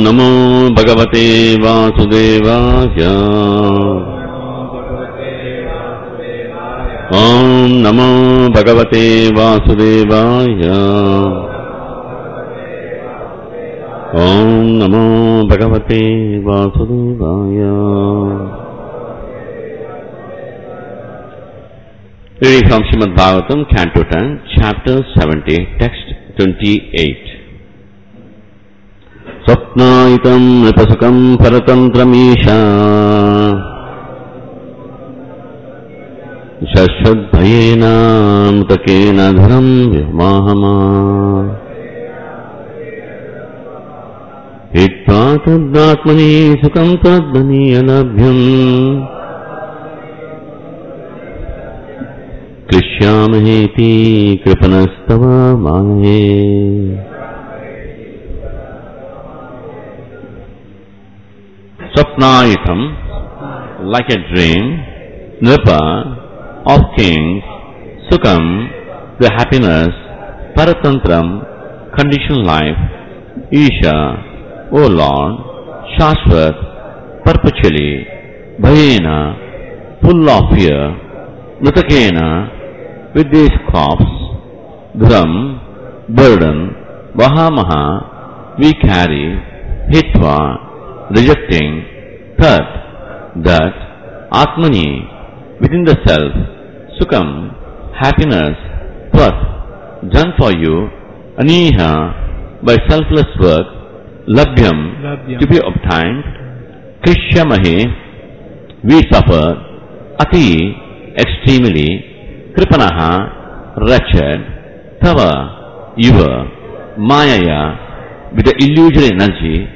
नमो भगवते वासुदेवाय ॐ नमो भगवते वासुदेवाय ॐ नमो भगवते वासुदेवाय Reading from Srimad Bhagavatam, Canto 10, Chapter 70, Text 28. स्वप्नायितम् नृपसुखम् परतन्त्रमीशा शश्वद्भयेनामुतकेन धरम् विमाहमा हित्वा तद्दात्मनि सुखम् तद्वनीयलभ्यम् क्लिश्यामहेति कृपणस्तव माये Swapnayitam, like a dream, Nripa, of kings, Sukham, the happiness, Paratantram, conditional life, Isha, O Lord, Shashvat, perpetually, Bhayena, full of fear, Nutakena, with these crops, Dhram, burden, Vahamaha, we carry, Hitva, rejecting, third, that, Atmani, within the self, Sukham, happiness, Tvat, done for you, Aniha, by selfless work, Labhyam, Labhyam. to be obtained, Krishyamahe, we suffer, Ati, extremely, Kripanaha, wretched, Tava, your, Mayaya, with the illusory energy,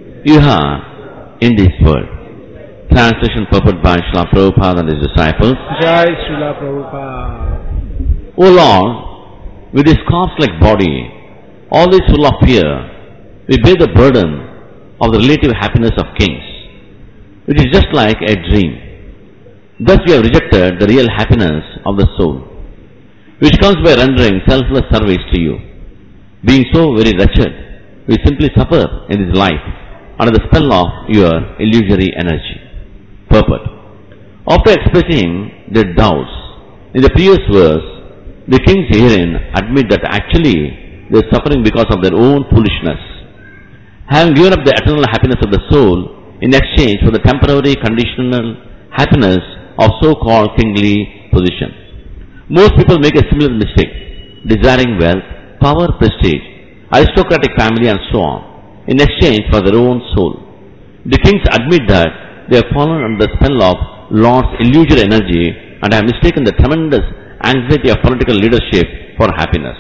Iha, in this world. Translation purport by Srila Prabhupada and his disciples. జై Srila Prabhupada O Lord, with this corpse-like body, always full of fear, we bear the burden of the relative happiness of kings, which is just like a dream. Thus we have rejected the real happiness of the soul, which comes by rendering selfless service to you. Being so very wretched, we simply suffer in this life under the spell of your illusory energy. Purport. After expressing their doubts in the previous verse, the kings herein admit that actually they are suffering because of their own foolishness. Having given up the eternal happiness of the soul in exchange for the temporary conditional happiness of so-called kingly position. Most people make a similar mistake, desiring wealth, power, prestige, aristocratic family and so on, in exchange for their own soul. The kings admit that they have fallen under the spell of Lord's illusory energy and have mistaken the tremendous anxiety of political leadership for happiness.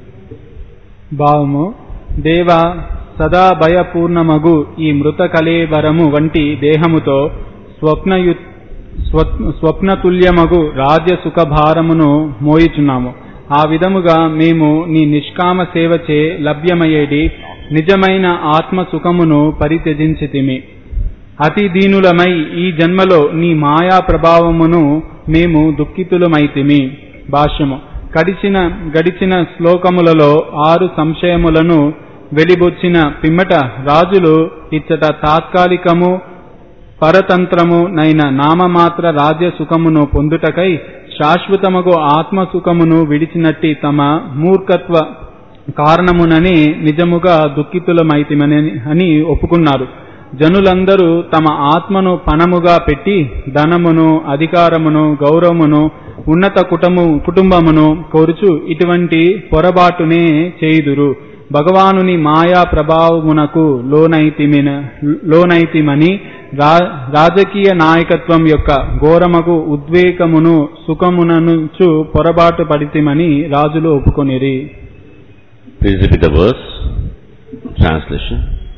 భావము దేవ సదా భయపూర్ణమగు ఈ మృత కలేవరము వంటి దేహముతో స్వప్నయు స్వ- స్వప్నతుల్యమగు రాజ్య సుఖభారమును మోయిచున్నాము ఆ విధముగా మేము నీ నిష్కామ సేవచే లభ్యమయ్యేది నిజమైన ఆత్మ సుఖమును పరిత్యజించితిమి అతి దీనులమై ఈ జన్మలో నీ మాయా ప్రభావమును మేము దుఃఖితులమైతిమి భాష్యము గడిచిన గడిచిన శ్లోకములలో ఆరు సంశయములను వెలిబొచ్చిన పిమ్మట రాజులు ఇచ్చట తాత్కాలికము పరతంత్రము నైన నామమాత్ర రాజ్య సుఖమును పొందుటకై శాశ్వతమగు ఆత్మ సుఖమును విడిచినట్టి తమ మూర్ఖత్వ కారణమునని నిజముగా దుఃఖితులమైతిమని అని ఒప్పుకున్నారు జనులందరూ తమ ఆత్మను పణముగా పెట్టి ధనమును అధికారమును గౌరవమును ఉన్నత కుటుంబము కుటుంబమును కోరుచు ఇటువంటి పొరబాటునే చేయుదురు భగవానుని మాయా ప్రభావమునకు లోనైతిమిన లోనైతిమని రా రాజకీయ నాయకత్వం యొక్క ఘోరమగు ఉద్వేగమును సుఖముననుచు పొరబాటు పడితిమని రాజులు ఒప్పుకొనిరి Please repeat the verse. Translation.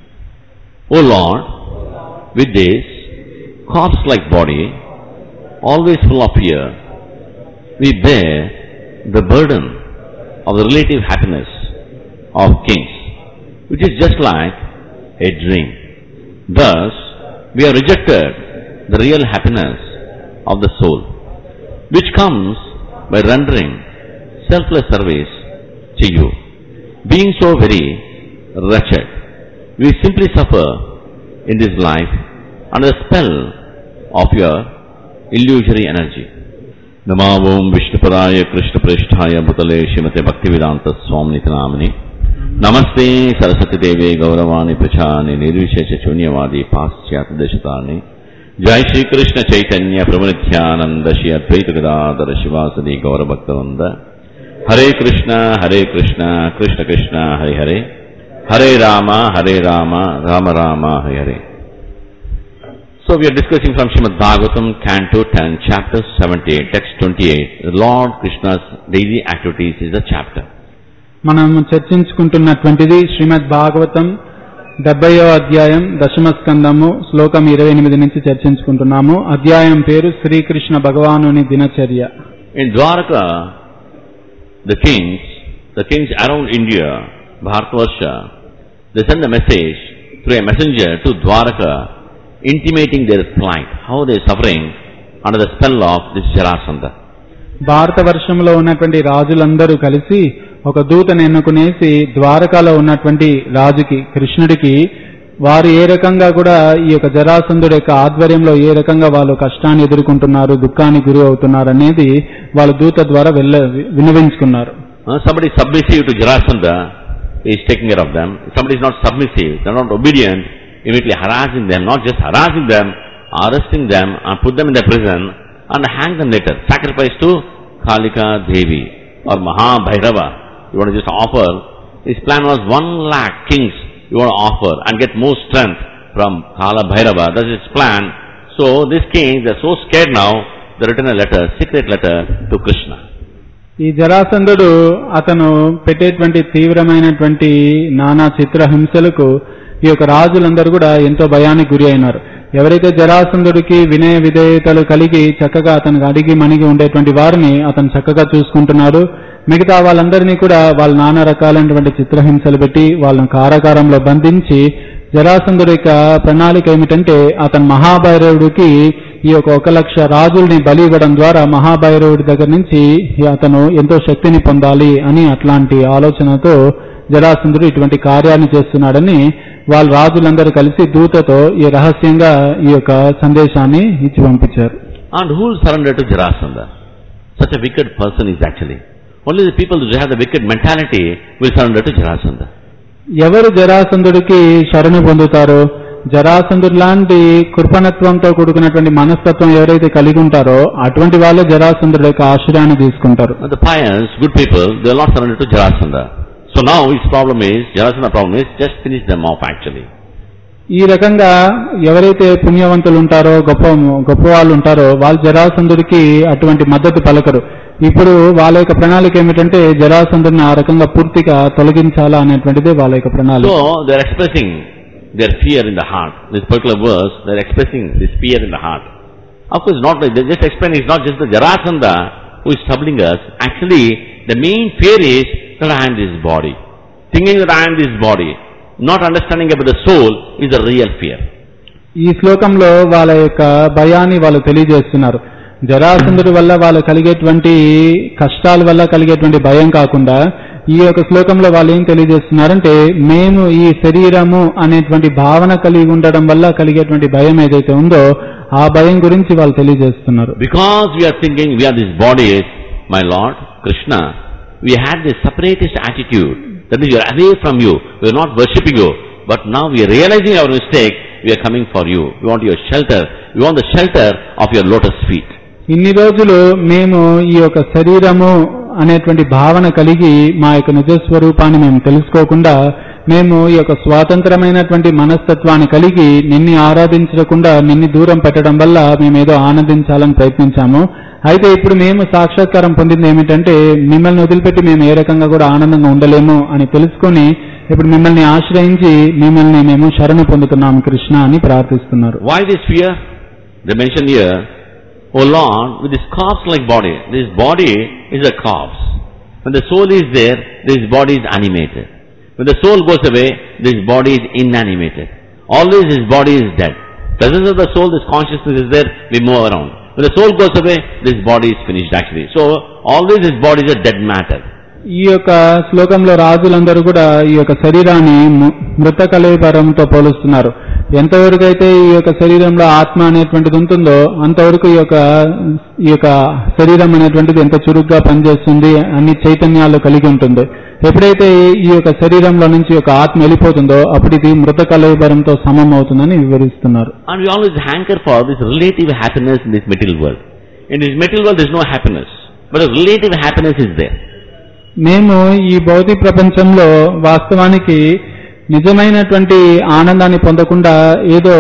O Lord, with this corpse-like body, always full of fear, we bear the burden of the relative happiness of kings, which is just like a dream. Thus, we have rejected the real happiness of the soul, which comes by rendering selfless service to you. Being so very wretched, We simply suffer in this life under the spell of your illusory energy. नमो ओम विष्णुपदाय कृष्ण प्रेष्ठाय भूतले श्रीमते भक्तिवेदांत स्वामी नामिनि नमस्ते सरस्वती देवे गौरवाणी प्रचानि निर्विशेष शून्यवादी पाश्चात्य देशतानि जय श्री कृष्ण चैतन्य प्रभु नित्यानंद श्री अद्वैत गदाधर शिवासदि गौर भक्तवृंद हरे कृष्ण हरे कृष्ण कृष्ण कृष्ण हरे हरे हरे राम हरे राम राम राम हरे हरे So we are discussing from Srimad Bhagavatam, Canto 10, chapter 78, text 28. The Lord Krishna's daily activities is a chapter. మనం చర్చించుకుంటున్నటువంటిది శ్రీమద్ భాగవతం డెబ్బయో అధ్యాయం దశమ స్కందము శ్లోకం ఇరవై ఎనిమిది నుంచి చర్చించుకుంటున్నాము అధ్యాయం పేరు శ్రీకృష్ణ భగవానుని దినచర్య In Dwaraka, the kings, the kings around India, Bharatvarsha, they send a message through a messenger to Dwaraka intimating their plight, how they are suffering under the spell of this Jarasandha. భారతవర్షంలో ఉన్నటువంటి రాజులందరూ కలిసి ఒక దూతను ఎన్నుకునేసి ద్వారకాలో ఉన్నటువంటి రాజుకి కృష్ణుడికి వారు ఏ రకంగా కూడా ఈ యొక్క జరాసంధుడి యొక్క ఆధ్వర్యంలో ఏ రకంగా వాళ్ళు కష్టాన్ని ఎదుర్కొంటున్నారు దుఃఖానికి గురి అవుతున్నారు అనేది వాళ్ళ దూత ద్వారా వెళ్ళ విన్నవించుకున్నారు Uh, somebody is submissive to Jarasandha, he is taking care of them. Somebody is not submissive, they are not obedient, immediately harassing them, not just harassing them, arresting them and put them in the prison and hang them later. Sacrifice to Kalika Devi or Mahabhairava. You want to just offer. His plan was one lakh kings you want to offer and get more strength from Kala Bhairava. That's his plan. So these kings, they are so scared now, they written a letter, secret letter to Krishna. ఈ జరాసంధుడు అతను పెట్టేటువంటి తీవ్రమైనటువంటి నానా చిత్రహింసలకు ఈ యొక్క రాజులందరూ కూడా ఎంతో భయానికి గురి అయినారు ఎవరైతే జరాసంధుడికి వినయ విధేయతలు కలిగి చక్కగా అతనికి అడిగి మణిగి ఉండేటువంటి వారిని అతను చక్కగా చూసుకుంటున్నాడు మిగతా వాళ్ళందరినీ కూడా వాళ్ళు నానా రకాలైనటువంటి చిత్రహింసలు పెట్టి వాళ్ళని కారాగారంలో బంధించి జరాసంధుడి యొక్క ప్రణాళిక ఏమిటంటే అతను మహాభైరవుడికి ఈ యొక్క ఒక లక్ష రాజుల్ని బలి ఇవ్వడం ద్వారా మహాభైరవుడి దగ్గర నుంచి అతను ఎంతో శక్తిని పొందాలి అని అట్లాంటి ఆలోచనతో జరాసంధుడు ఇటువంటి కార్యాన్ని చేస్తున్నాడని వాళ్ళ రాజులందరూ కలిసి దూతతో ఈ రహస్యంగా ఈ యొక్క సందేశాన్ని ఇచ్చి పంపించారు And who will surrender to Jarasandha? Such a wicked person is actually. Only the people who have the wicked mentality will surrender to Jarasandha. ఎవరు జరాసంధుడికి శరణు పొందుతారో జరాసంధుడు లాంటి కృపణత్వంతో కూడుకున్నటువంటి మనస్తత్వం ఎవరైతే కలిగి ఉంటారో అటువంటి వాళ్ళే జరాసంధుడి యొక్క ఆశ్రయాన్ని తీసుకుంటారు And the pious, good people, they will not surrender to Jarasandha. So now his problem is, Jarasandha problem is, just finish them off actually. ఈ రకంగా ఎవరైతే పుణ్యవంతులు ఉంటారో గొప్ప గొప్ప వాళ్ళు ఉంటారో వాళ్ళు జరాసంధుడికి అటువంటి మద్దతు పలకరు ఇప్పుడు వాళ్ళ యొక్క ప్రణాళిక ఏమిటంటే జరాసంధుడిని ఆ రకంగా పూర్తిగా తొలగించాలా అనేటువంటిదే వాళ్ళ యొక్క ప్రణాళిక So they are expressing their fear in the heart. This particular verse, they are expressing this fear in the heart. Of course, not they just explain it's not just the Jarasandha who is troubling us. Actually, the main fear is that I am this body. Thinking that I am this body, not understanding about the soul is the real fear. ఈ శ్లోకంలో వాళ్ళ యొక్క భయాన్ని వాళ్ళు తెలియజేస్తున్నారు జరాసంధుడి వల్ల వాళ్ళు కలిగేటువంటి కష్టాల వల్ల కలిగేటువంటి భయం కాకుండా ఈ యొక్క శ్లోకంలో వాళ్ళు ఏం తెలియజేస్తున్నారంటే మేము ఈ శరీరము అనేటువంటి భావన కలిగి ఉండడం వల్ల కలిగేటువంటి భయం ఏదైతే ఉందో ఆ భయం గురించి వాళ్ళు తెలియజేస్తున్నారు Because we are thinking we are these bodies, my Lord, Krishna, we had this separatist attitude. That is, we are away from you. We are not worshipping you. But now we are realizing our mistake. We are coming for you. We want your shelter. We want the shelter of your lotus feet. ఇన్ని రోజులు మేము ఈ యొక్క శరీరము అనేటువంటి భావన కలిగి మా యొక్క నిజస్వరూపాన్ని మేము తెలుసుకోకుండా మేము ఈ యొక్క స్వాతంత్రమైనటువంటి మనస్తత్వాన్ని కలిగి నిన్ను ఆరాధించకుండా నిన్ను దూరం పెట్టడం వల్ల మేము ఏదో ఆనందించాలని ప్రయత్నించాము అయితే ఇప్పుడు మేము సాక్షాత్కారం పొందింది ఏమిటంటే మిమ్మల్ని వదిలిపెట్టి మేము ఏ రకంగా కూడా ఆనందంగా ఉండలేము అని తెలుసుకొని ఇప్పుడు మిమ్మల్ని ఆశ్రయించి మిమ్మల్ని మేము శరణు పొందుతున్నాము కృష్ణ అని ప్రార్థిస్తున్నారు Why this fear? They mention here, O Lord, with this corpse-like body, this body is a corpse. When the soul is there, this body is animated. When the soul goes away, this body is inanimated. Always this body is dead. Presence of the soul, this consciousness is there, we move around. When the soul goes away, this body is finished actually. So, always this body is a dead matter. ఈ యొక్క శ్లోకంలో రాజులందరూ కూడా ఈ యొక్క శరీరాన్ని ము- మృత కలేపరంతో పోలుస్తున్నారు ఎంతవరకు అయితే ఈ యొక్క శరీరంలో ఆత్మ అనేటువంటిది ఉంటుందో అంతవరకు ఈ యొక్క ఈ యొక్క శరీరం అనేటువంటిది ఎంత చురుగ్గా పనిచేస్తుంది అన్ని చైతన్యాలు కలిగి ఉంటుంది ఎప్పుడైతే ఈ యొక్క శరీరంలో నుంచి ఈ యొక్క ఆత్మ వెళ్ళిపోతుందో అప్పుడు ఇది మృత కలేబరంతో సమం అవుతుందని వివరిస్తున్నారు And we always hanker for this relative happiness in this material world. In this material world there is no happiness. But a relative happiness is there. మేము ఈ భౌతిక ప్రపంచంలో వాస్తవానికి నిజమైనటువంటి ఆనందాన్ని పొందకుండా ఏదో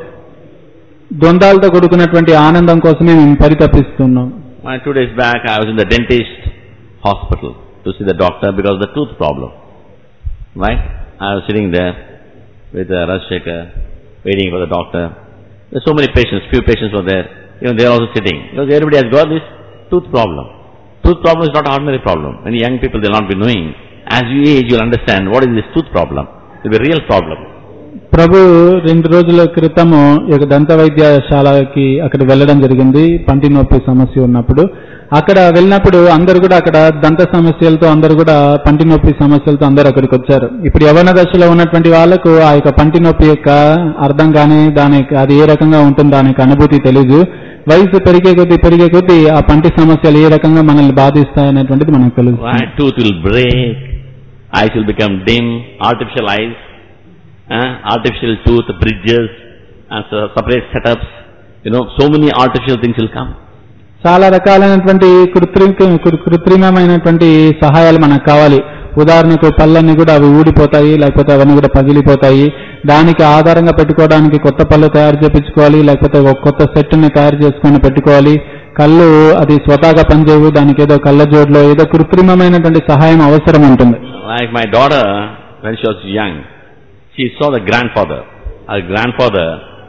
ద్వంద్వాలతో కూడుకున్నటువంటి ఆనందం కోసమే మేము పరితపిస్తున్నాం Uh, two days back I was in the dentist hospital to see the doctor because of the tooth problem. Right? I was sitting there with uh, Rajshekar waiting for the doctor. There's so many patients, few patients were there. You know, they're also sitting. Because everybody has got this tooth problem. Tooth problem is not an ordinary problem. Many young people they'll not be knowing. As you age, you'll understand what is this tooth problem. It's a real problem. ప్రభు రెండు రోజుల క్రితము ఈ యొక్క దంత వైద్యశాలకి అక్కడ వెళ్ళడం జరిగింది పంటి నొప్పి సమస్య ఉన్నప్పుడు అక్కడ వెళ్ళినప్పుడు అందరు కూడా అక్కడ దంత సమస్యలతో అందరు కూడా పంటి నొప్పి సమస్యలతో అందరు అక్కడికి వచ్చారు ఇప్పుడు యవన దశలో ఉన్నటువంటి వాళ్ళకు ఆ యొక్క పంటి నొప్పి యొక్క అర్థం కానీ దానికి అది ఏ రకంగా ఉంటుందో దానికి అనుభూతి తెలియదు వయసు పెరిగే కొద్దీ పెరిగే కొద్దీ ఆ పంటి సమస్యలు ఏ రకంగా మనల్ని బాధిస్తాయి అనేటువంటిది మనకు తెలుసు Right? Tooth will break, eyes will become dim, artificial eyes, uh, artificial tooth, bridges, and so separate setups. You know, so many artificial things will come. చాలా రకాలైనటువంటి కృత్రిమ కృ- కృత్రిమమైనటువంటి సహాయాలు మనకు కావాలి ఉదాహరణకు పళ్ళన్నీ కూడా అవి ఊడిపోతాయి లేకపోతే అవన్నీ కూడా పగిలిపోతాయి దానికి ఆధారంగా పెట్టుకోవడానికి కొత్త పళ్ళు తయారు చేపించుకోవాలి లేకపోతే ఒక కొత్త సెట్ని తయారు చేసుకొని పెట్టుకోవాలి కళ్ళు అది స్వతహాగా పనిచేయవు దానికి ఏదో కళ్ళ జోడులో ఏదో కృత్రిమమైనటువంటి సహాయం అవసరం ఉంటుంది Like my daughter, when she was young, she saw the grandfather. Her grandfather,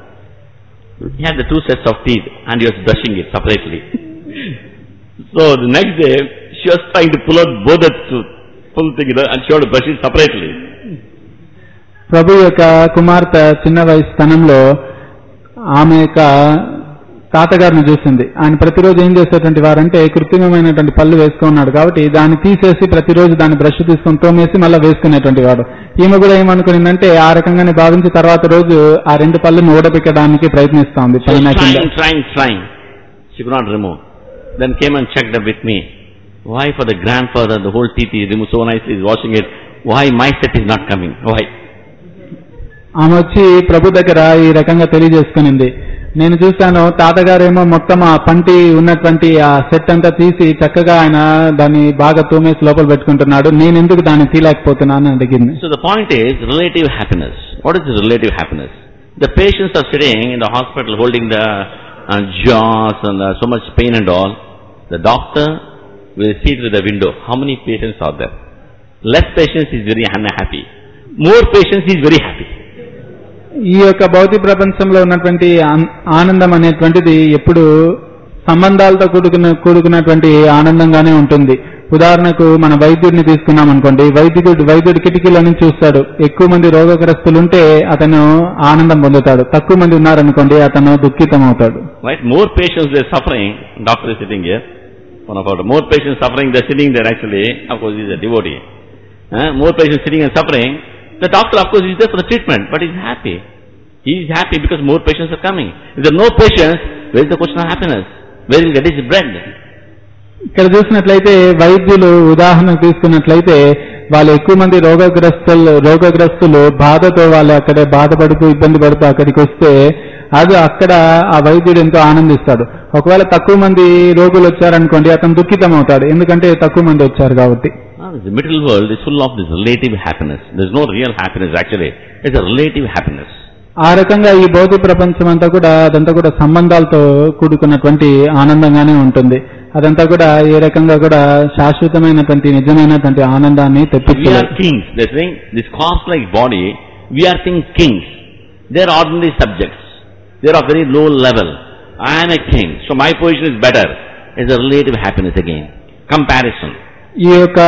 he had the two sets of teeth and he was brushing it separately. so the next day, she was trying to pull out both the tooth, full thing, you know, and she had to brush it separately. ప్రభు యొక్క కుమార్తె చిన్న వయసు స్థానంలో ఆమె యొక్క తాతగారిని చూసింది ఆయన ప్రతిరోజు ఏం చేసేటువంటి వారంటే కృత్రిమమైనటువంటి పళ్ళు వేసుకున్నాడు కాబట్టి దాన్ని తీసేసి ప్రతిరోజు దాన్ని బ్రష్ తీసుకొని తోమేసి మళ్ళీ వేసుకునేటువంటి వాడు ఈమె కూడా ఏమనుకునిందంటే ఆ రకంగానే భావించి తర్వాత రోజు ఆ రెండు పళ్ళను ఊడబెక్కడానికి ప్రయత్నిస్తోంది She was పైన కింద trying, trying, trying. She could not remove. Then came and checked up with me. Why for the grandfather, the whole teeth is removed so nicely, he's washing it. Why my set is not coming? Why? ఆమె వచ్చి ప్రభు దగ్గర ఈ రకంగా తెలియజేసుకునింది నేను చూశాను తాతగారేమో మొత్తం ఆ పంటి ఉన్నటువంటి ఆ సెట్ అంతా తీసి చక్కగా ఆయన దాన్ని బాగా తోమేసి లోపల పెట్టుకుంటున్నాడు నేను ఎందుకు దాన్ని తీయలేకపోతున్నాను అని అడిగింది So the point is relative happiness. What is the relative happiness? The patients are sitting in the hospital holding the uh, jaws and uh, so much pain and all. The doctor will see through the window. How many patients are there? Less patients is very unhappy. More patients is very happy. ఈ యొక్క భౌతిక ప్రపంచంలో ఉన్నటువంటి on- ఆనందం అనేటువంటిది ఎప్పుడు సంబంధాలతో కూడుకున్న కూడుకున్నటువంటి ఆనందంగానే ఉంటుంది ఉదాహరణకు మన వైద్యుడిని తీసుకున్నాం అనుకోండి వైద్యుడు వైద్యుడు కిటికీలో నుంచి చూస్తాడు ఎక్కువ మంది రోగగ్రస్తులు ఉంటే అతను ఆనందం పొందుతాడు తక్కువ మంది ఉన్నారనుకోండి అతను దుఃఖితం అవుతాడు Right? More patients they're suffering. Doctor is sitting here. One of our more patients suffering, they're sitting there actually. Of course, he's a devotee. Uh, more patients sitting and suffering. The doctor, of course, is there for the treatment, but he's happy. He's happy because more patients are coming. If there are no patients, where is the question of happiness? Where will he get his bread? ఇక్కడ చూసినట్లయితే వైద్యులు ఉదాహరణ తీసుకున్నట్లయితే వాళ్ళు ఎక్కువ మంది రోగగ్రస్తులు రోగగ్రస్తులు బాధతో వాళ్ళు అక్కడే బాధపడుతూ ఇబ్బంది పడుతూ అక్కడికి వస్తే అది అక్కడ ఆ వైద్యుడు ఎంతో ఆనందిస్తాడు ఒకవేళ తక్కువ మంది రోగులు వచ్చారనుకోండి అతను దుఃఖితం అవుతాడు ఎందుకంటే తక్కువ మంది వచ్చారు కాబట్టి Ah, the material world is full of this relative happiness. There's no real happiness actually. It's a relative happiness. ఆ రకంగా ఈ భౌతిక ప్రపంచం అంతా కూడా అదంతా కూడా సంబంధాలతో కూడుకున్నటువంటి ఆనందంగానే ఉంటుంది అదంతా కూడా ఏ రకంగా కూడా శాశ్వతమైనటువంటి నిజమైనటువంటి ఆనందాన్ని We తెప్పించలేదు are kings. They're saying this corpse-like body, we are think kings. They're ordinary subjects. They're of very low level. I am a king, so my position is better. It's a relative happiness again. Comparison. ఈ యొక్క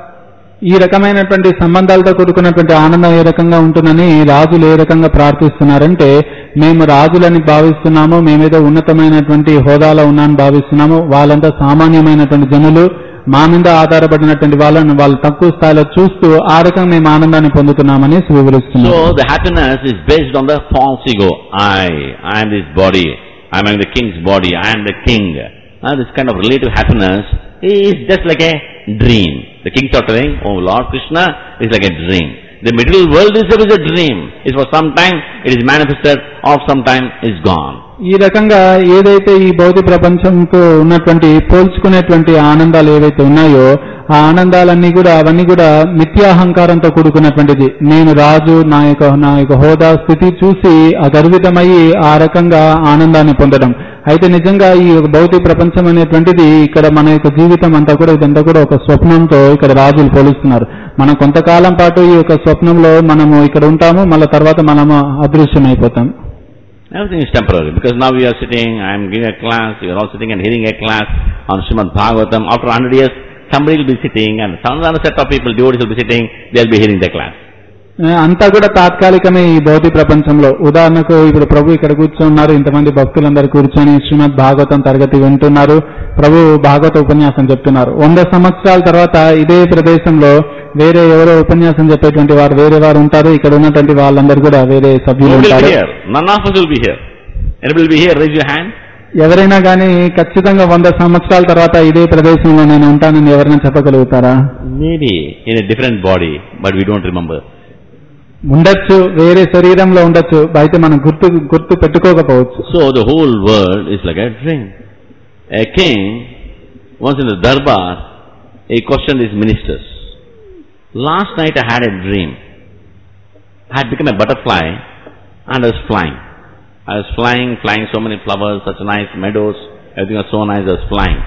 ఈ రకమైనటువంటి సంబంధాలతో కూడుకున్నటువంటి ఆనందం ఏ రకంగా ఉంటుందని రాజులు ఏ రకంగా ప్రార్థిస్తున్నారంటే మేము రాజులని భావిస్తున్నాము మేమేదో ఉన్నతమైనటువంటి హోదాలో ఉన్నామని భావిస్తున్నాము వాళ్ళంతా సామాన్యమైనటువంటి జనులు మా మీద ఆధారపడినటువంటి వాళ్ళను వాళ్ళు తక్కువ స్థాయిలో చూస్తూ ఆ రకంగా మేము ఆనందాన్ని పొందుతున్నామని వివరిస్తున్నాం So the happiness is based on the false ego. I, I am this body. I am the king's body. I am the king. Uh, this kind of relative happiness is just like a dream. The kings are telling, oh Lord Krishna is like a dream. The material world itself is a dream. It's for some time, it is manifested, or some time is gone. ఈ రకంగా ఏదైతే ఈ భౌతిక ప్రపంచంతో ఉన్నటువంటి పోల్చుకునేటువంటి ఆనందాలు ఏవైతే ఉన్నాయో ఆ ఆనందాలన్నీ కూడా అవన్నీ కూడా మిథ్యాహంకారంతో కూడుకున్నటువంటిది నేను రాజు నా యొక్క నా యొక్క హోదా స్థితి చూసి ఆ గర్వితమయ్యి ఆ రకంగా ఆనందాన్ని పొందడం అయితే నిజంగా ఈ యొక్క భౌతిక ప్రపంచం అనేటువంటిది ఇక్కడ మన యొక్క జీవితం అంతా కూడా ఇదంతా కూడా ఒక స్వప్నంతో ఇక్కడ రాజులు పోలుస్తున్నారు మనం కొంతకాలం పాటు ఈ యొక్క స్వప్నంలో మనము ఇక్కడ ఉంటాము మళ్ళీ తర్వాత మనము అదృశ్యమైపోతాం Everything is temporary because now we are sitting, I am giving a class, you are all sitting and hearing a class on Srimad Bhagavatam. After 100 years, somebody will be sitting and some other set of people, devotees will be sitting, they will be hearing the class. ఏ, అంతా కూడా తాత్కాలికమే ఈ భౌతిక ప్రపంచంలో ఉదాహరణకు ఇప్పుడు ప్రభు ఇక్కడ కూర్చున్నారు ఇంతమంది భక్తులందరూ కూర్చొని శ్రీమద్ భాగవతం తరగతి వింటున్నారు ప్రభు భాగవత ఉపన్యాసం చెప్తున్నారు వంద సంవత్సరాల తర్వాత ఇదే ప్రదేశంలో వేరే ఎవరో ఉపన్యాసం చెప్పేటువంటి వారు వేరే వారు ఉంటారు ఇక్కడ ఉన్నటువంటి వాళ్ళందరూ కూడా వేరే సభ్యులు Nobody will ఉంటారు be here. None of us will be here. Anybody will be here? Raise your hand. ఎవరైనా కానీ ఖచ్చితంగా వంద సంవత్సరాల తర్వాత ఇదే ప్రదేశంలో నేను ఉంటానని ఎవరైనా చెప్పగలుగుతారా Maybe in a different body, but we don't remember. ఉండొచ్చు వేరే శరీరంలో ఉండొచ్చు అయితే మనం గుర్తు గుర్తు పెట్టుకోకపోవచ్చు So the whole world is like a dream. A king, once in the darbar, he questioned his ministers. Last night I had a dream. I had become a butterfly and I was flying. I was flying, flying so many flowers, such nice meadows, everything was so nice, I was flying.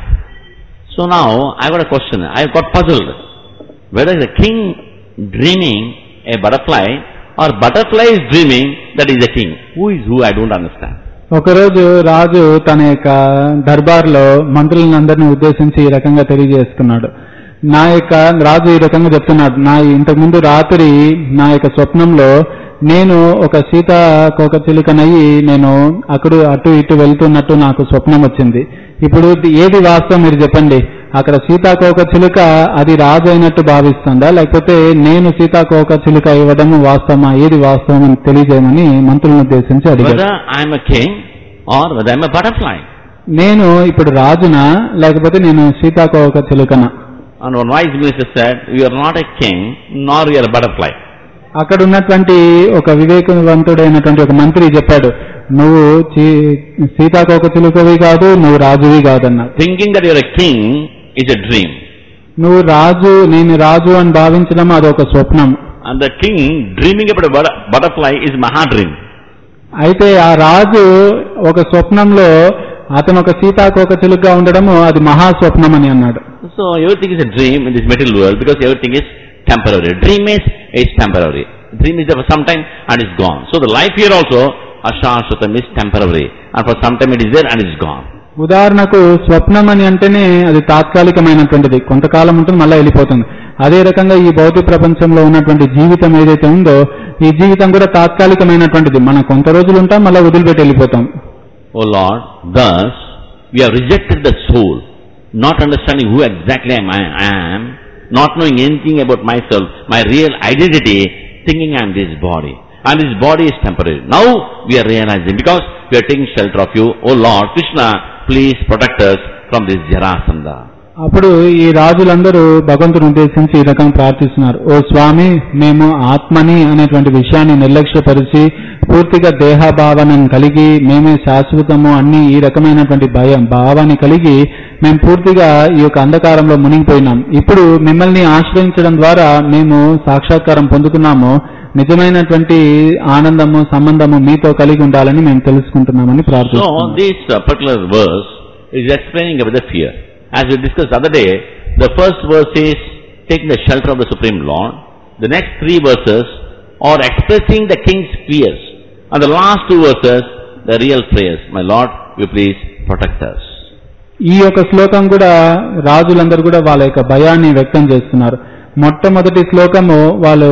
So now I got a question. I got puzzled. Whether the king dreaming a butterfly or butterfly is dreaming that is a king. Who is who? I don't understand. ఒకరోజు రాజు తన యొక్క దర్బార్లో మంత్రులందరినీ ఉద్దేశించి ఈ రకంగా తెలియజేస్తున్నాడు నా యొక్క రాజు ఈ రకంగా చెప్తున్నాడు నా ఇంతకుముందు రాత్రి నా యొక్క స్వప్నంలో నేను ఒక సీతాకోక చిలుకనయ్యి నేను అక్కడ అటు ఇటు వెళ్తున్నట్టు నాకు స్వప్నం వచ్చింది ఇప్పుడు ఏది వాస్తవం మీరు చెప్పండి అక్కడ సీతాకోక చిలుక అది రాజు అయినట్టు భావిస్తుందా లేకపోతే నేను సీతాకోక చిలుక ఇవ్వడము వాస్తవమా ఏది వాస్తవం అని తెలియజేయమని మంత్రులను ఉద్దేశించి అడిగారు Whether I am a king or whether I am a butterfly. నేను ఇప్పుడు రాజునా లేకపోతే నేను సీతాకోక చిలుకనా And one wise minister said, You are not a king, nor you are a butterfly. అక్కడ ఉన్నటువంటి ఒక వివేకవంతుడైనటువంటి ఒక మంత్రి చెప్పాడు నువ్వు చీ- సీతాకోక చిలుకవి కాదు నువ్వు రాజువి కాదన్నా Thinking that you are a king is a dream. నువ్వు రాజు నేను రాజు అని భావించడం అదొక స్వప్నం And the king dreaming about a butter- butterfly is Mahadream. అయితే ఆ రాజు ఒక స్వప్నంలో అతను ఒక సీతాకోక చిలుకగా ఉండడము అది మహాస్వప్నం అని అన్నాడు So everything is a dream in this material world because everything is temporary. Dream is, is temporary. Dream is there for some time and is gone. So the life here also, Ashashvatam is temporary. And for some time it is there and is gone. ఉదాహరణకు స్వప్నం అని అంటేనే అది తాత్కాలికమైనటువంటిది కొంతకాలం ఉంటుంది మళ్ళీ వెళ్ళిపోతుంది అదే రకంగా ఈ భౌతిక ప్రపంచంలో ఉన్నటువంటి జీవితం ఏదైతే ఉందో ఈ జీవితం కూడా తాత్కాలికమైనటువంటిది మనం కొంత రోజులు ఉంటాం మళ్ళీ వదిలిపెట్టి వెళ్ళిపోతాం O Lord, thus we have rejected the soul, not understanding who exactly am I am, not knowing anything about myself, my real identity, thinking I am this body. And this body is temporary. Now we are realizing because we are taking shelter of you, O Lord Krishna, please protect us from this Jarasandha. అప్పుడు ఈ రాజులందరూ భగవంతుని ఉద్దేశించి ఈ రకంగా ప్రార్థిస్తున్నారు ఓ స్వామి మేము ఆత్మని అనేటువంటి విషయాన్ని నిర్లక్ష్యపరిచి పూర్తిగా దేహభావనను కలిగి మేమే శాశ్వతము అన్ని ఈ రకమైనటువంటి భయం భావాన్ని కలిగి మేము పూర్తిగా ఈ యొక్క అంధకారంలో మునిగిపోయినాం ఇప్పుడు మిమ్మల్ని ఆశ్రయించడం ద్వారా మేము సాక్షాత్కారం పొందుతున్నాము నిజమైనటువంటి ఆనందము సంబంధము మీతో కలిగి ఉండాలని మేము తెలుసుకుంటున్నామని So ప్రార్థిస్తున్నాం this uh, particular verse is explaining about the fear. As we discussed the other day, the first verse is taking the shelter of the Supreme Lord. The next three verses are expressing the king's fears. And the last two verses, the real prayers. My Lord, you please protect us. ఈ యొక్క శ్లోకం కూడా రాజులందరూ కూడా వాళ్ళ యొక్క భయాన్ని వ్యక్తం చేస్తున్నారు మొట్టమొదటి శ్లోకము వాళ్ళు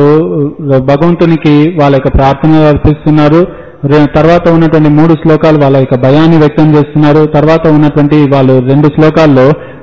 భగవంతునికి వాళ్ళ యొక్క ప్రార్థన అర్పిస్తున్నారు రె- తర్వాత ఉన్నటువంటి మూడు శ్లోకాలు వాళ్ళ యొక్క భయాన్ని వ్యక్తం చేస్తున్నారు తర్వాత ఉన్నటువంటి వాళ్ళు రెండు శ్లోకాల్లో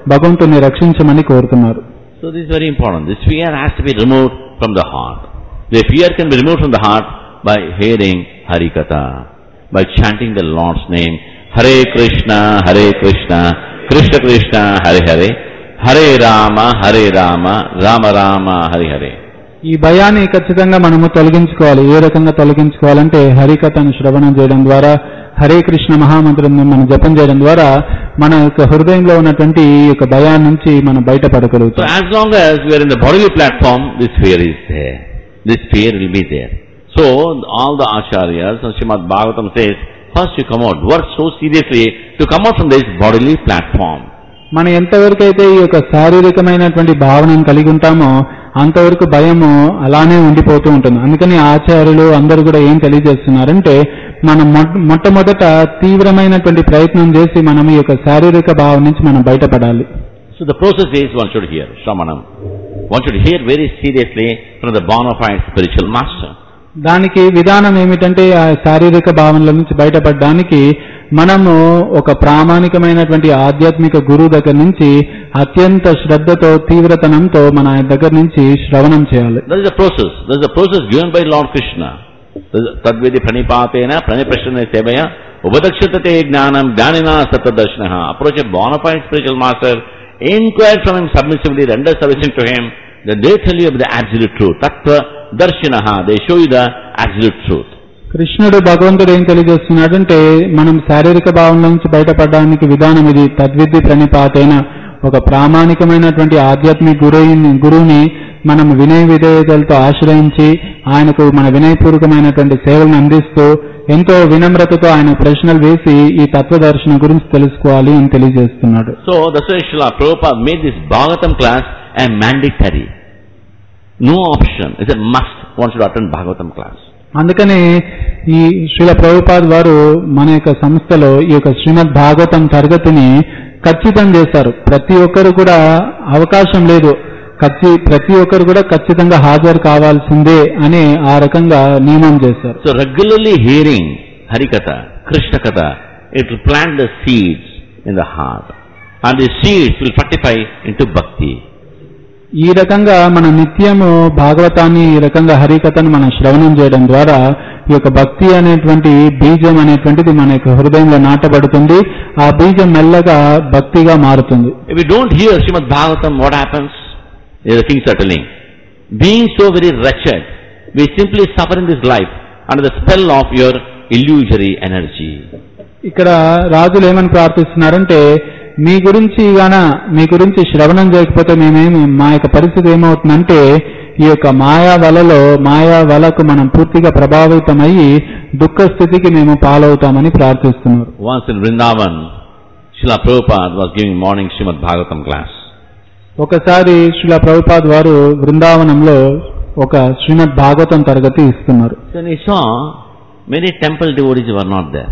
భగవంతుని రక్షించమని కోరుతున్నారు So this is very important. This fear has to be removed from the heart. The fear can be removed from the heart by hearing Harikatha, by chanting the Lord's name, Hare Krishna, Hare Krishna, Krishna Krishna, Hare Hare, Hare Rama, Hare Rama, Rama Rama, Hare Hare. ఈ భయాన్ని ఖచ్చితంగా మనము తొలగించుకోవాలి ఏ రకంగా తొలగించుకోవాలంటే హరికథను శ్రవణం చేయడం ద్వారా హరే కృష్ణ మహామంత్రం మనం జపం చేయడం ద్వారా మన యొక్క హృదయంలో ఉన్నటువంటి ఈ యొక్క భయాన్ని నుంచి మనం So బయటపడగలుగుతాం as long as we are in the bodily platform, this fear is there. This fear will be there. So all the acharyas, and Srimad Bhagavatam says, first you come out, work so seriously to come out from this bodily platform. మనం ఎంతవరకు అయితే ఈ యొక్క శారీరకమైనటువంటి భావనను కలిగి ఉంటామో అంతవరకు భయము అలానే ఉండిపోతూ ఉంటుంది అందుకని ఆచార్యులు అందరూ కూడా ఏం తెలియజేస్తున్నారంటే మనం మొట్ట- మొట్టమొదట తీవ్రమైనటువంటి ప్రయత్నం చేసి మనం ఈ యొక్క శారీరక భావం నుంచి మనం బయటపడాలి So the process is one should hear, Shramanam. One should hear very seriously from the bona fide spiritual master. దానికి విధానం ఏమిటంటే ఆ శారీరక భావనల నుంచి బయటపడడానికి మనము ఒక ప్రామాణికమైనటువంటి ఆధ్యాత్మిక గురువు దగ్గర నుంచి అత్యంత శ్రద్ధతో తీవ్రతనంతో మన ఆయన దగ్గర నుంచి శ్రవణం చేయాలి That is the process. That is the process given by Lord Krishna. That is- Tadvedi pranipatena praniprashana sevaya upadakshatate jnanam jnanina satadarshanaha. Approach a bona fide spiritual master, inquire from him submissively, render servicing to him, then they tell you about the absolute truth. Tattva darshanaha. They show you the absolute truth. కృష్ణుడు భగవంతుడు ఏం తెలియజేస్తున్నాడంటే మనం శారీరక భావన నుంచి బయటపడడానికి విధానం ఇది తద్విద్ది ప్రణిపాతైన ఒక ప్రామాణికమైనటువంటి ఆధ్యాత్మిక గురువుని గురువుని మనం వినయ విధేయతలతో ఆశ్రయించి ఆయనకు మన వినయపూర్వకమైనటువంటి సేవలను అందిస్తూ ఎంతో వినమ్రతతో ఆయన ప్రశ్నలు వేసి ఈ తత్వదర్శనం గురించి తెలుసుకోవాలి అని తెలియజేస్తున్నాడు So that's why Srila Prabhupada made this Bhagavatam class a mandatory. No option. It's a must. One should attend Bhagavatam class. అందుకని ఈ శ్రీల ప్రభుపాద్ వారు మన యొక్క సంస్థలో ఈ యొక్క శ్రీమద్ భాగవతం తరగతిని ఖచ్చితం చేశారు ప్రతి ఒక్కరు కూడా అవకాశం లేదు ఖచ్చి ప్రతి ఒక్కరు కూడా ఖచ్చితంగా హాజరు కావాల్సిందే అని ఆ రకంగా నియమం చేశారు So regularly hearing Harikatha, Krishna Katha, it will plant the seeds in the heart. And the seeds will fructify into bhakti. ఈ రకంగా మన నిత్యము భాగవతాన్ని ఈ రకంగా హరికథను మనం శ్రవణం చేయడం ద్వారా ఈ యొక్క భక్తి అనేటువంటి బీజం అనేటువంటిది మన యొక్క హృదయంలో నాటబడుతుంది ఆ బీజం మెల్లగా భక్తిగా మారుతుంది If we don't hear Srimad Bhagavatam, what happens? The kings are telling. Being so very wretched, we simply suffer in this life under the spell of your illusory energy. ఇక్కడ రాజులు ఏమని ప్రార్థిస్తున్నారంటే మీ గురించి గాన మీ గురించి శ్రవణం చేయకపోతే మేమేమి మా యొక్క పరిస్థితి ఏమవుతుందంటే ఈ యొక్క మాయా వలలో మాయా వలకు మనం పూర్తిగా ప్రభావితమయ్యి దుఃఖ స్థితికి మేము పాలవుతామని ప్రార్థిస్తున్నారు Once in Vrindavan, Srila Prabhupada was giving morning Srimad Bhagavatam class. ఒకసారి శ్రీల ప్రభుపాద్ వారు బృందావనంలో ఒక శ్రీమద్ భాగవతం తరగతి ఇస్తున్నారు Then he saw many temple devotees were not there.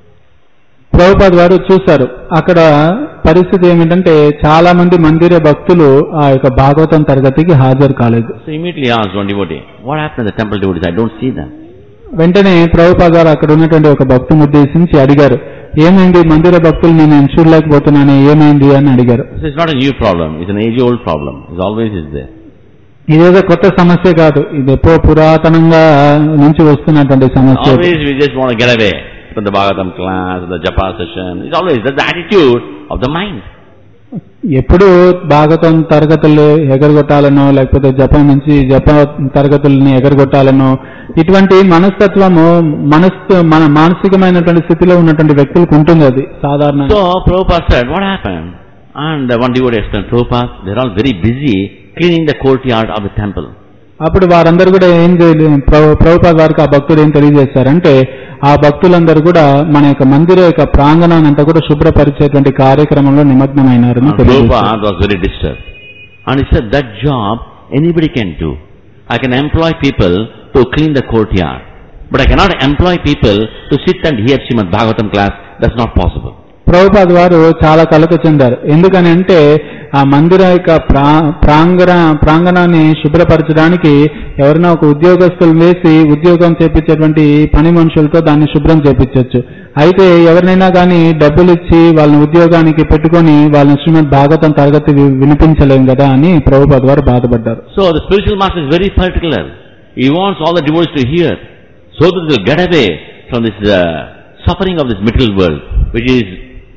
Prabhupad వారు చూశారు అక్కడ పరిస్థితి ఏమిటంటే చాలా మంది మందిర భక్తులు ఆ యొక్క భాగవతం తరగతికి హాజరు కాలేదు So immediately asked one devotee, what happened to the temple devotees? I don't see them. వెంటనే ప్రభుపాద్ గారు అక్కడ ఉన్నటువంటి ఒక భక్తుని ఉద్దేశించి అడిగారు ఏమైంది మందిర భక్తుల్ని నేను చూడలేకపోతున్నాను ఏమైంది అని అడిగారు This is not a new problem. It's an age-old problem. It always is there. ఇదేదో కొత్త సమస్య కాదు ఇది ఎప్పుడో పురాతనంగా నుంచి వస్తున్నటువంటి సమస్య ఇది. Always we just want to get away from the Bhagavatam class, the Japa session. It's always that's the attitude of the mind. ఎప్పుడు భాగవతం తరగతులు ఎగరగొట్టాలనో లేకపోతే జపం నుంచి జప తరగతుల్ని ఎగరగొట్టాలనో ఇటువంటి మనస్తత్వము మనస్సు మన మానసికమైనటువంటి స్థితిలో ఉన్నటువంటి వ్యక్తులకు ఉంటుంది అది సాధారణ So Prabhupada said, what happened? And uh, one devotee explained, Prabhupada, they're all very busy cleaning the courtyard of the temple. అప్పుడు వారందరూ కూడా ఏం చేయలేదు ప్రభు- ప్రభుపాద వారికి ఆ భక్తుడు ఏం తెలియజేశారంటే ఆ భక్తులందరూ కూడా మన యొక్క మందిర యొక్క ప్రాంగణాన్ని అంతా కూడా శుభ్రపరిచేటువంటి కార్యక్రమంలో నిమగ్నమైనారని And తెలియజేశారు Prabhupada was very disturbed. And he said, that job anybody can do. I can employ people to clean the courtyard. But I cannot employ people to sit and hear Srimad Bhagavatam class. That's not possible. Prabhupad వారు చాలా కలక చెందారు ఎందుకని అంటే ఆ మందిర యొక్క ప్రా ప్రాంగణ ప్రాంగణాన్ని శుభ్రపరచడానికి ఎవరైనా ఒక ఉద్యోగస్తులు వేసి ఉద్యోగం చేపించేటువంటి పని మనుషులతో దాన్ని శుభ్రం చేపించవచ్చు అయితే ఎవరినైనా కానీ డబ్బులు ఇచ్చి వాళ్ళని ఉద్యోగానికి పెట్టుకొని వాళ్ళని శ్రీమద్ భాగవతం తరగతి వి- వినిపించలేం కదా అని ప్రభుపాద వారు బాధపడ్డారు So the spiritual master is very particular. He wants all the devotees to hear so that they'll get away from this uh, suffering of this material world, which is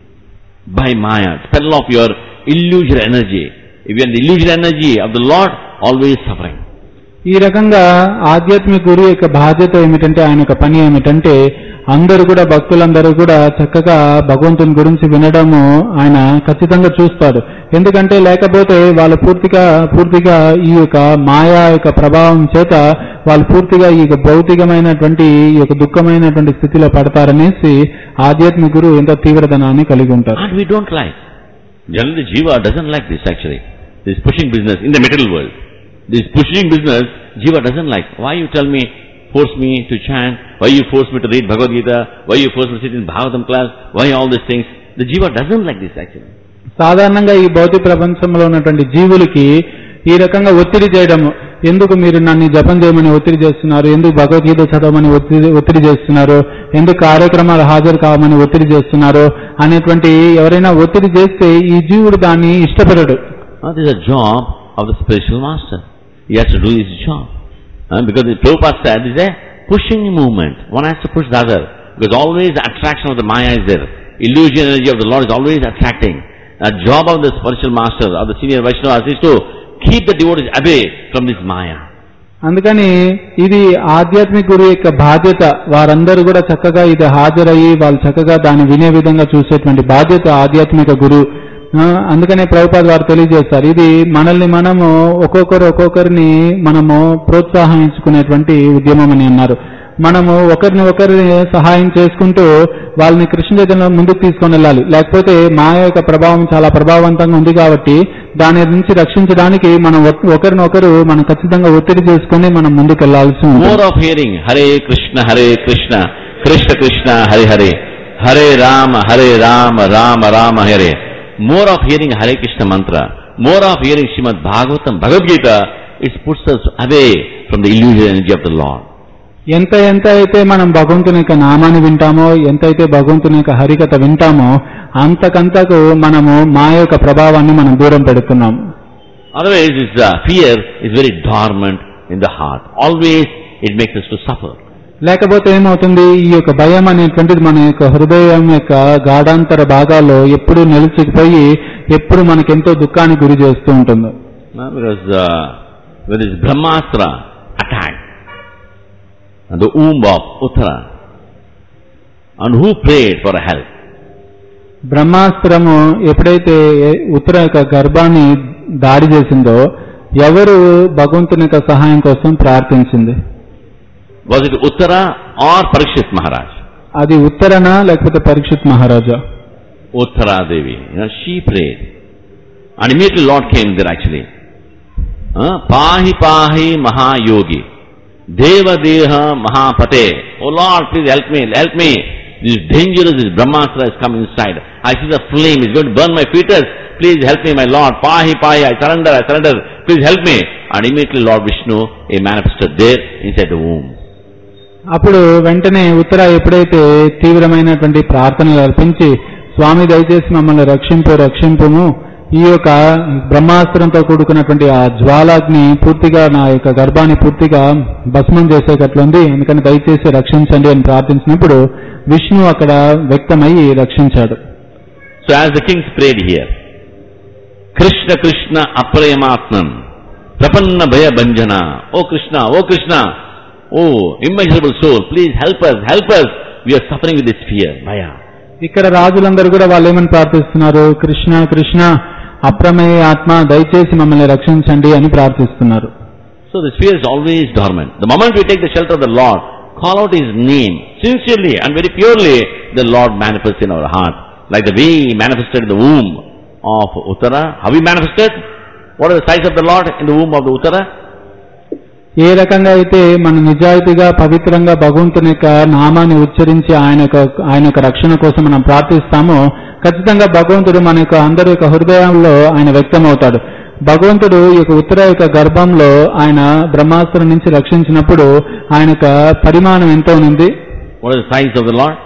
by Maya, spell of your illusory energy. If you are in the illusory energy of the Lord, always suffering. ఈ రకంగా ఆధ్యాత్మిక గురు యొక్క బాధ్యత ఏమిటంటే ఆయన యొక్క పని ఏమిటంటే అందరూ కూడా భక్తులందరూ కూడా చక్కగా భగవంతుని గురించి వినడము ఆయన ఖచ్చితంగా చూస్తాడు ఎందుకంటే లేకపోతే వాళ్ళు పూర్తిగా పూర్తిగా ఈ యొక్క మాయా యొక్క ప్రభావం చేత వాళ్ళు పూర్తిగా ఈ యొక్క భౌతికమైనటువంటి ఈ యొక్క దుఃఖమైనటువంటి స్థితిలో పడతారనేసి ఆధ్యాత్మిక గురువు ఎంతో తీవ్రతనాన్ని కలిగి ఉంటారు And we don't like. Generally, Jiva doesn't like this actually. This pushing business in the material world. This pushing business, Jiva doesn't like. Why you tell me, force me to chant? Why you force me to read Bhagavad Gita? Why you force me to sit in Bhagavatam class? Why all these things? The Jiva doesn't like this actually. సాధారణంగా ఈ భౌతిక ప్రపంచంలో ఉన్నటువంటి జీవులకి ఈ రకంగా ఒత్తిడి చేయడము ఎందుకు మీరు నన్ను జపం చేయమని ఒత్తిడి చేస్తున్నారు ఎందుకు భగవద్గీత చదవమని ఒత్తిడి ఒత్తిడి చేస్తున్నారు ఎందుకు కార్యక్రమాలు హాజరు కావమని ఒత్తిడి చేస్తున్నారు అనేటువంటి ఎవరైనా ఒత్తిడి చేస్తే ఈ జీవుడు దాన్ని ఇష్టపడడు Uh, this is a job of the spiritual master. He has to do his job. Uh, because the Prabhupada said, this is a pushing movement. One has to push the other. Because always the attraction of the Maya is there. Illusion energy of the Lord is always attracting. The job of the spiritual master, of the senior Vaishnavas is to keep the devotees away from this Maya. అందుకని ఇది ఆధ్యాత్మిక గురువు యొక్క బాధ్యత వారందరూ కూడా చక్కగా ఇది హాజరయ్యి వాళ్ళు చక్కగా దాన్ని వినే విధంగా చూసేటువంటి బాధ్యత ఆధ్యాత్మిక గురువు ఆ, అందుకనే ప్రభుపాద వారు తెలియజేస్తారు ఇది మనల్ని మనము ఒక్కొక్కరు ఒక్కొక్కరిని మనము ప్రోత్సాహించుకునేటువంటి ఉద్యమం అని అన్నారు మనము ఒకరిని ఒకరిని సహాయం చేసుకుంటూ వాళ్ళని కృష్ణ చైతన్యం ముందుకు తీసుకొని వెళ్ళాలి లేకపోతే మాయ యొక్క ప్రభావం చాలా ప్రభావవంతంగా ఉంది కాబట్టి దాని నుంచి రక్షించడానికి మనం ఒక- ఒకరినొకరు మనం ఖచ్చితంగా ఒత్తిడి చేసుకొని మనం ముందుకు వెళ్లాల్సి ఉంటుంది More of hearing Hare Krishna, Hare Krishna, Krishna Krishna, Hare Hare, Hare Rama, Hare Rama, Rama Rama, Hare. More of hearing Hare Krishna mantra, more of hearing Srimad Bhagavatam, Bhagavad Gita, it puts us away from the illusion energy of the Lord. ఎంత ఎంత అయితే మనం భగవంతుని యొక్క నామాన్ని వింటామో ఎంతైతే భగవంతుని యొక్క హరికథ వింటామో అంతకంతకు మనము మా యొక్క ప్రభావాన్ని మనం దూరం పెడుతున్నాం Otherwise, this uh, fear is very dormant in the heart. Always it makes us to suffer. లేకపోతే ఏమవుతుంది ఈ యొక్క భయం అనేటువంటిది మన యొక్క హృదయం యొక్క గాఢాంతర భాగాల్లో ఎప్పుడు నిలిచిపోయి ఎప్పుడు మనకెంతో దుఃఖానికి గురి చేస్తూ ఉంటుంది Uh, because uh, when this Brahmastra attacked and the womb of Uttara, and who prayed for help? బ్రహ్మాస్త్రము ఎప్పుడైతే ఉత్తర యొక్క గర్భాన్ని దాడి చేసిందో ఎవరు భగవంతుని యొక్క సహాయం కోసం ప్రార్థించింది Was it Uttara or Parikshit Maharaj? అది ఉత్తరన లేకపోతే పరీక్షిత్ మహారాజా Uttara Devi. You know, she prayed. And immediately Lord came there actually. Uh, pahi Pahi Mahayogi. Deva Deha Mahapate. Oh Lord, please help me, help me. This is dangerous, this Brahmastra has come inside. I see the flame, it's going to burn my fetus. Please help me, my Lord. Pahi Pahi, I surrender, I surrender. Please help me. And immediately Lord Vishnu, he manifested there inside the womb. అప్పుడు వెంటనే ఉత్తర ఎప్పుడైతే తీవ్రమైనటువంటి ప్రార్థనలు అర్పించి స్వామి దయచేసి మమ్మల్ని రక్షింపు రక్షింపుము ఈ యొక్క బ్రహ్మాస్త్రంతో కూడుకున్నటువంటి ఆ జ్వాలాగ్ని పూర్తిగా నా యొక్క గర్భాన్ని పూర్తిగా భస్మం చేసేటట్లుంది అందుకని దయచేసి రక్షించండి అని ప్రార్థించినప్పుడు విష్ణు అక్కడ వ్యక్తమయ్యి రక్షించాడు So as the kings prayed here, Krishna Krishna Aprayamatman, Prapanna Bhaya Banjana, Oh Krishna, Oh Krishna, Oh immeasurable soul, please help us, help us. We are suffering with this fear, Bhaya. ఇక్కడ రాజులందరూ కూడా వాళ్ళు ఏమని ప్రార్థిస్తున్నారు కృష్ణ కృష్ణ అప్రమేయ ఆత్మ దయచేసి మమ్మల్ని రక్షించండి అని ప్రార్థిస్తున్నారు So this fear is always dormant. The moment we take the shelter of the Lord, call out His name sincerely and very purely, the Lord manifests in our heart. Like the way He manifested in the womb of Uttara. How He manifested? What is the size of the Lord in the womb of the Uttara? ఏ రకంగా అయితే మన నిజాయితీగా పవిత్రంగా భగవంతుని యొక్క నామాన్ని ఉచ్చరించి ఆయన యొక్క ఆయన యొక్క రక్షణ కోసం మనం ప్రార్థిస్తామో ఖచ్చితంగా భగవంతుడు మన యొక్క అందరి యొక్క హృదయంలో ఆయన వ్యక్తమవుతాడు భగవంతుడు ఈ యొక్క ఉత్తర యొక్క గర్భంలో ఆయన బ్రహ్మాస్త్రం నుంచి రక్షించినప్పుడు ఆయన యొక్క పరిమాణం ఎంత ఉంది What is the size of the Lord?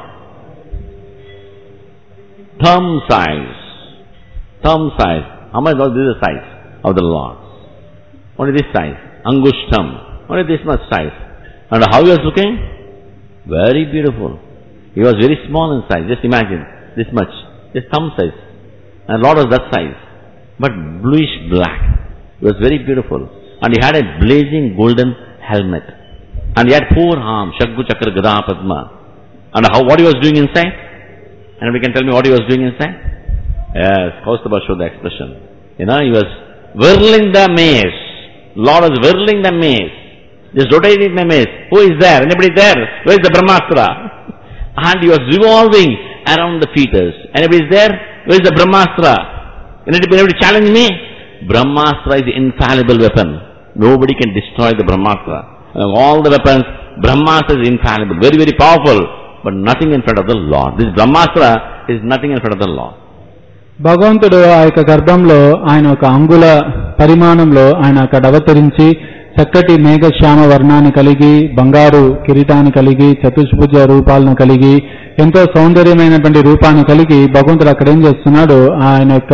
Thumb size. Thumb size. How much was this the size of the Lord? What is this size? Angushtam. What is this much size? And how he was looking? Very beautiful. He was very small in size. Just imagine. This much. Just thumb size. And Lord was that size. But bluish black. He was very beautiful. And he had a blazing golden helmet. And he had four arms, Shaggu Chakra Gada Padma. And how, what he was doing inside? And we can tell me what he was doing inside? Yes, Kaustubha showed the expression. You know, he was whirling the maze. Lord was whirling the maze. Just rotating the maze. Who is there? Anybody there? Where is the Brahmastra? And he was revolving around the fetus. Anybody is there? Where is the Brahmastra? Anybody, anybody challenge me? Brahmastra is the infallible weapon. Nobody can destroy the Brahmastra. Among all the weapons, Brahmastra is infallible, very, very powerful, but nothing in front of the Lord. This Brahmastra is nothing in front of the Lord. భగవంతుడు ఆ యొక్క గర్భంలో ఆయన ఒక అంగుళ పరిమాణంలో ఆయన అక్కడ అవతరించి చక్కటి మేఘశ్యామ వర్ణాన్ని కలిగి బంగారు కిరీటాన్ని కలిగి చతుష్భుజ రూపాలను కలిగి ఎంతో సౌందర్యమైనటువంటి రూపాన్ని కలిగి భగవంతుడు అక్కడ ఏం చేస్తున్నాడు ఆయన యొక్క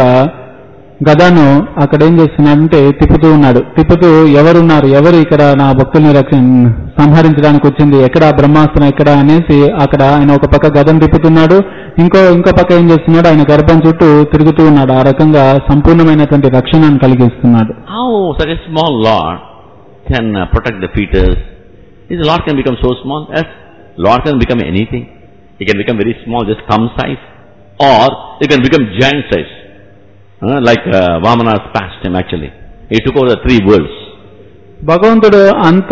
గదను అక్కడ ఏం చేస్తున్నాడంటే తిప్పుతూ ఉన్నాడు తిప్పుతూ ఎవరున్నారు ఎవరు ఇక్కడ నా భక్తుల్ని రక్ష సంహరించడానికి వచ్చింది ఎక్కడ బ్రహ్మాస్త్రం ఎక్కడ అనేసి అక్కడ ఆయన ఒక పక్క గదను తిప్పుతున్నాడు ఇంకో ఇంకో పక్క ఏం చేస్తున్నాడు ఆయన గర్భం చుట్టూ తిరుగుతూ ఉన్నాడు ఆ రకంగా సంపూర్ణమైనటువంటి రక్షణను కలిగిస్తున్నాడు How such a small Lord can uh, protect the fetus? This Lord can become so small? Yes, Lord can become anything. He can become very small, just thumb size. Or he can become giant size. Uh, like uh, Vamana's past him actually. He took over the three worlds. భగవంతుడు అంత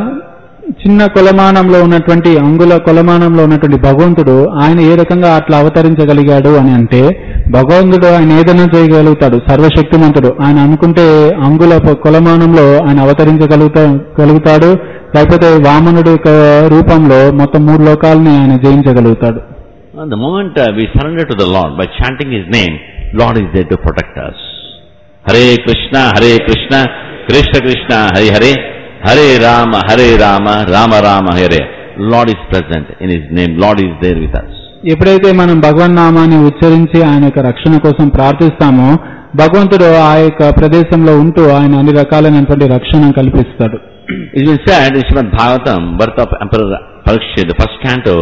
చిన్న కొలమానంలో ఉన్నటువంటి అంగుల కొలమానంలో ఉన్నటువంటి భగవంతుడు ఆయన ఏ రకంగా అట్లా అవతరించగలిగాడు అని అంటే భగవంతుడు ఆయన ఏదైనా చేయగలుగుతాడు సర్వశక్తిమంతుడు ఆయన అనుకుంటే అంగుల ప- కొలమానంలో ఆయన అవతరించగలుగుతా గలుగుతాడు లేకపోతే వామనుడి యొక్క రూపంలో మొత్తం మూడు లోకాలని ఆయన జయించగలుగుతాడు And the moment uh, we surrender to the Lord by chanting His name, Lord is there to protect us. Hare Krishna, Hare Krishna, Krishna Krishna, Hare Hare, Hare Rama, Hare Rama, Rama Rama, Hare. Lord is present in His name. Lord is there with us. ఎప్పుడైతే మనం భగవన్ నామాన్ని ఉచ్చరించి ఆయన యొక్క రక్షణ కోసం ప్రార్థిస్తామో భగవంతుడు ఆ యొక్క ప్రదేశంలో ఉంటూ ఆయన అన్ని రకాలైనటువంటి రక్షణ కల్పిస్తాడు It's been said in Srimad Bhagavatam, birth of Emperor Parikshit, the first canto,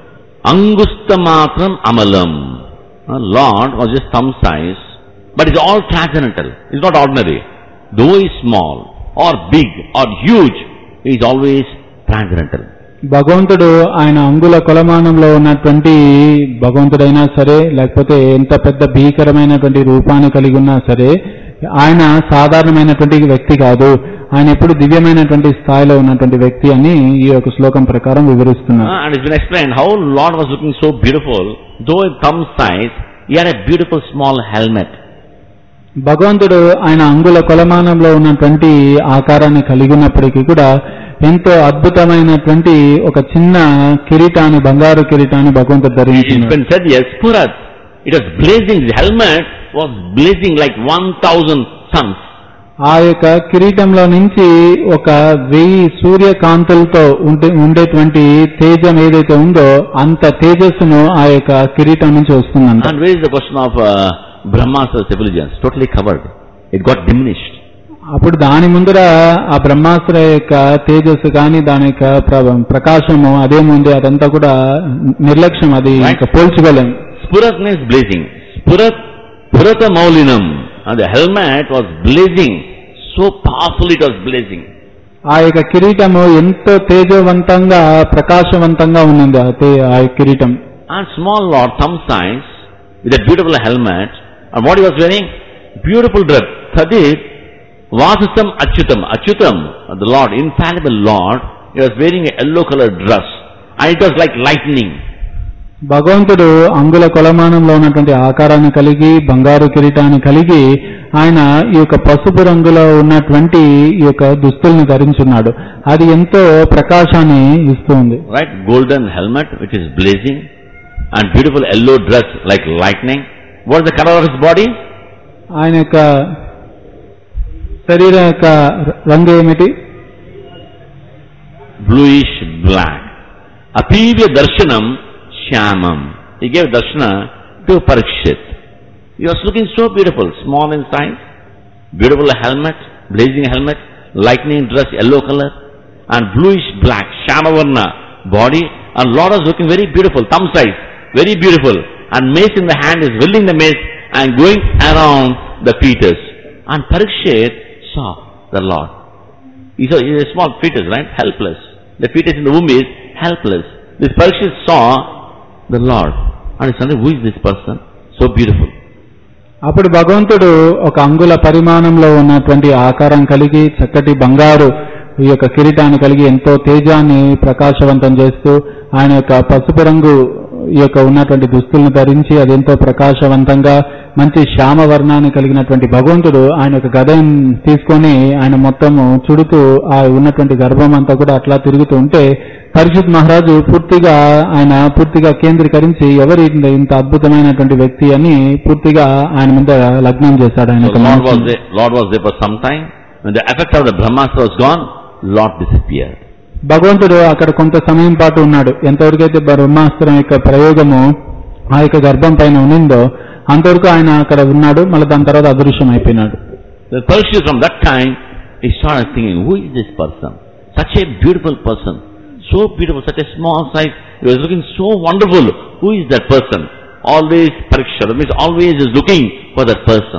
Angustamatram Amalam. Uh, Lord was just thumb size, but it's all transcendental. It's not ordinary. Though he's small, or big, or huge, he is always transcendental. భగవంతుడు ఆయన అంగుల కొలమానంలో ఉన్నటువంటి భగవంతుడైనా సరే లేకపోతే ఎంత పెద్ద భీకరమైనటువంటి రూపాన్ని కలిగి ఉన్నా సరే ఆయన సాధారణమైనటువంటి వ్యక్తి కాదు ఆయన ఎప్పుడు దివ్యమైనటువంటి స్థాయిలో ఉన్నటువంటి వ్యక్తి అని ఈ యొక్క శ్లోకం ప్రకారం Uh, వివరిస్తున్నారు and it's been explained how Lord was looking so beautiful, though in thumb size, he had a beautiful small helmet. భగవంతుడు ఆయన అంగుల కొలమానంలో ఉన్నటువంటి ఆకారాన్ని కలిగి ఉన్నప్పటికీ కూడా ఎంతో అద్భుతమైనటువంటి ఒక చిన్న కిరీటాన్ని బంగారు కిరీటాన్ని భగవంతుడు It's ధరించినాడు been said yes, Purat. It was blazing, the helmet was blazing like 1000 suns. ఆ యొక్క కిరీటంలో నుంచి ఒక వెయ్యి సూర్యకాంతులతో ఉండే ఉండేటువంటి తేజం ఏదైతే ఉందో అంత తేజస్సును ఆ యొక్క కిరీటం నుంచి వస్తుందంట And where is the question of uh, Brahma's effulgence? Totally covered. It got diminished. అప్పుడు దాని ముందర ఆ బ్రహ్మాస్త్ర యొక్క తేజస్సు కానీ దాని యొక్క ప్ర- ప్రకాశము అదేముంది అదంతా కూడా నిర్లక్ష్యం అది ఇంకా పోల్చుకోలేం Spurat means blazing. Spurat, Purata Maulinam. And the helmet was blazing. So powerful it was blazing. ఆ యొక్క కిరీటము ఎంతో తేజవంతంగా ప్రకాశవంతంగా ఉన్నది ఆ తే- ఆ కిరీటం And small Lord, thumb size, with a beautiful helmet. And what he was wearing? Beautiful dress. Tadit, Vasisam Achyutam. Achyutam, the Lord, infallible Lord, he was wearing a yellow colored dress. And it was like lightning. భగవంతుడు అంగుల కొలమానంలో ఉన్నటువంటి ఆకారాన్ని కలిగి బంగారు కిరీటాన్ని కలిగి ఆయన ఈ యొక్క పసుపు రంగులో ఉన్నటువంటి ఈ యొక్క దుస్తుల్ని ధరించున్నాడు అది ఎంతో ప్రకాశాన్ని ఇస్తుంది Right? Golden helmet which is blazing and beautiful yellow dress like lightning What's the color of his body? ఆయన యొక్క శరీరం యొక్క రంగు ఏమిటి Bluish black. Apivya darshanam shyamam. He gave darshana to Parikshit. He was looking so beautiful, small in size, beautiful helmet, blazing helmet, lightning dress, yellow color, and bluish black, Shamavarna body, and Lord was looking very beautiful, thumb size, very beautiful, and mace in the hand is wielding the mace and going around the fetus. And Parikshit saw the Lord. He saw, he is a small fetus, right? Helpless. The fetus in the womb is helpless. This Parikshit saw the Lord. And he said, who is this person? So beautiful. అప్పుడు భగవంతుడు ఒక అంగుళ పరిమాణంలో ఉన్నటువంటి ఆకారం కలిగి చక్కటి బంగారు ఈ యొక్క కిరీటాన్ని కలిగి ఎంతో తేజాన్ని ప్రకాశవంతం చేస్తూ ఆయన యొక్క పసుపు రంగు ఈ యొక్క ఉన్నటువంటి దుస్తులను ధరించి అది ఎంతో ప్రకాశవంతంగా మంచి శ్యామ వర్ణాన్ని కలిగినటువంటి భగవంతుడు ఆయన యొక్క గదం తీసుకొని ఆయన మొత్తము చుడుతూ ఆ ఉన్నటువంటి గర్భం అంతా కూడా అట్లా తిరుగుతూ ఉంటే పరీక్షిత్ మహారాజు పూర్తిగా ఆయన పూర్తిగా కేంద్రీకరించి ఎవరి ఇంత- ఇంత అద్భుతమైనటువంటి వ్యక్తి అని పూర్తిగా ఆయన మీద లగ్నం చేశాడు ఆయన So యొక్క Lord was మనసుని. there, Lord was there for some time. When the effect of the Brahmastra was gone, Lord disappeared. భగవంతుడు అక్కడ కొంత సమయం పాటు ఉన్నాడు ఎంతవరకైతే బ్రహ్మాస్త్రం యొక్క ప్రయోగము ఆ యొక్క గర్భం పైన ఉన్నిందో అంతవరకు ఆయన అక్కడ ఉన్నాడు మళ్ళీ దాని తర్వాత అదృశ్యం అయిపోయినాడు The Parikshit from that time, he started thinking, who is this person? Such a beautiful person. So beautiful, such a small size. He was looking so wonderful. Who is that person? Always Parikshit. That means always is looking for that person.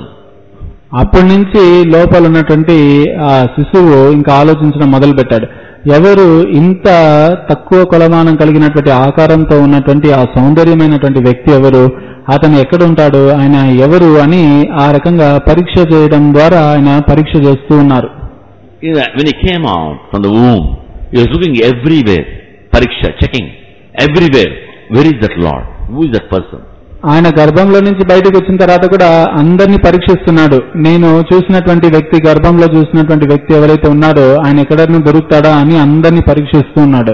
అప్పటి నుంచి లోపల ఉన్నటువంటి ఆ శిశువు ఇంకా ఆలోచించడం మొదలు పెట్టాడు ఎవరు ఇంత తక్కువ కొలమానం కలిగినటువంటి ఆకారంతో ఉన్నటువంటి ఆ సౌందర్యమైనటువంటి వ్యక్తి ఎవరు అతను ఎక్కడ ఉంటాడు ఆయన ఎవరు అని ఆ రకంగా పరీక్ష చేయడం ద్వారా ఆయన పరీక్ష చేస్తూ ఉన్నారు You know, When he came out from the womb, he was looking everywhere. Pariksha, checking. Everywhere. Where is that Lord? Who is that person? ఆయన గర్భంలో నుంచి బయటకు వచ్చిన తర్వాత కూడా అందరినీ పరీక్షిస్తున్నాడు నేను చూసినటువంటి వ్యక్తి గర్భంలో చూసినటువంటి వ్యక్తి ఎవరైతే ఉన్నారో ఆయన ఎక్కడైనా దొరుకుతాడా అని అందరినీ పరీక్షిస్తూ ఉన్నాడు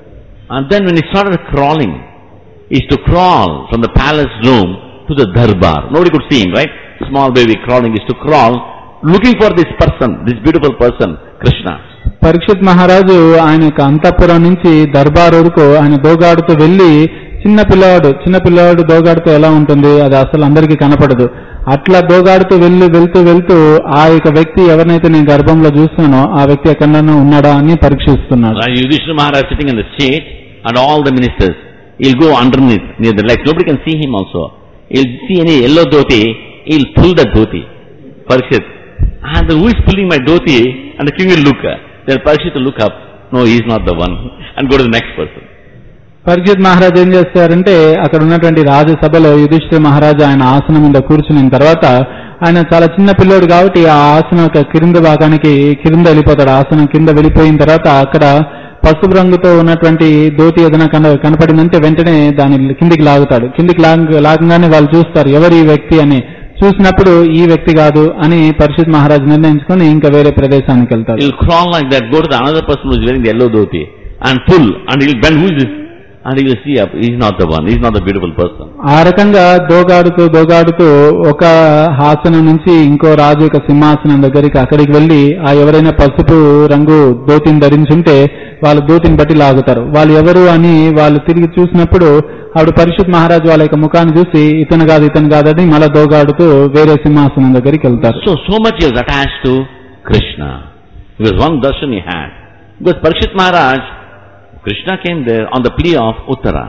And then when he started crawling, he used to crawl from the palace room to the darbar. Nobody could see him, right? Small baby crawling, he used to crawl, looking for this person, this beautiful person, Krishna. Parikshit మహారాజు ఆయన యొక్క అంతఃపురం నుంచి దర్బార్ వరకు ఆయన దోగాడుతూ వెళ్లి చిన్న పిల్లవాడు చిన్న పిల్లవాడు దోగాడుతూ ఎలా ఉంటుంది అది అసలు అందరికీ కనపడదు అట్లా దోగాడుతూ వెళ్ళి వెళ్తూ వెళ్తూ ఆ యొక్క వ్యక్తి ఎవరినైతే నేను గర్భంలో చూస్తున్నానో ఆ వ్యక్తి ఎక్కడైనా ఉన్నాడా అని పరీక్షిస్తున్నాడు Right? Yudhishthira Maharaj sitting in the seat and all the ministers, he'll go underneath, near the legs. Nobody can see him also. He'll see any yellow dhoti, he'll pull the dhoti. Parikshit. And then who is pulling my dhoti? And the king will look. Then Parikshit will look up. No, he is not the one. And go to the next person. Parikshit Maharaj ఏం చేస్తారంటే అక్కడ ఉన్నటువంటి రాజసభలో యుధిష్ఠిర మహారాజు ఆయన ఆసనం మీద కూర్చున్న తర్వాత ఆయన చాలా చిన్న పిల్లోడు కాబట్టి ఆ ఆసనం యొక్క క్రింద భాగానికి కింద వెళ్ళిపోతాడు ఆసనం కింద వెళ్ళిపోయిన తర్వాత అక్కడ పసుపు రంగుతో ఉన్నటువంటి ధోతి ఏదైనా కన కనపడిందంటే వెంటనే దాన్ని కిందికి లాగుతాడు కిందికి లాగ లాగంగానే వాళ్ళు చూస్తారు ఎవరు ఈ వ్యక్తి అని చూసినప్పుడు ఈ వ్యక్తి కాదు అని పరిషత్ మహారాజ్ నిర్ణయించుకొని ఇంకా వేరే ప్రదేశానికి వెళ్తాడు He'll crawl like that, go to the another person who is wearing the yellow dhoti and pull and he'll bend, who is this? And he will see up, he's not the one, he's not the beautiful person. ఆ రకంగా దోగాడుతూ దోగాడుతూ ఒక ఆసనం నుంచి ఇంకో రాజు యొక్క సింహాసనం దగ్గరికి అక్కడికి వెళ్లి ఆ ఎవరైనా పసుపు రంగు దోతిని ధరించుంటే వాళ్ళు దోతిని బట్టి లాగుతారు వాళ్ళు ఎవరు అని వాళ్ళు తిరిగి చూసినప్పుడు ఆవిడ పరిషత్ మహారాజు వాళ్ళ యొక్క ముఖాన్ని చూసి ఇతను కాదు ఇతను కాదని మళ్ళా దోగాడుతూ వేరే సింహాసనం దగ్గరికి వెళ్తారు So, so much he was attached to Krishna. Because one darshan he had. Because Parikshit Maharaj, Krishna came there on the plea of Uttara.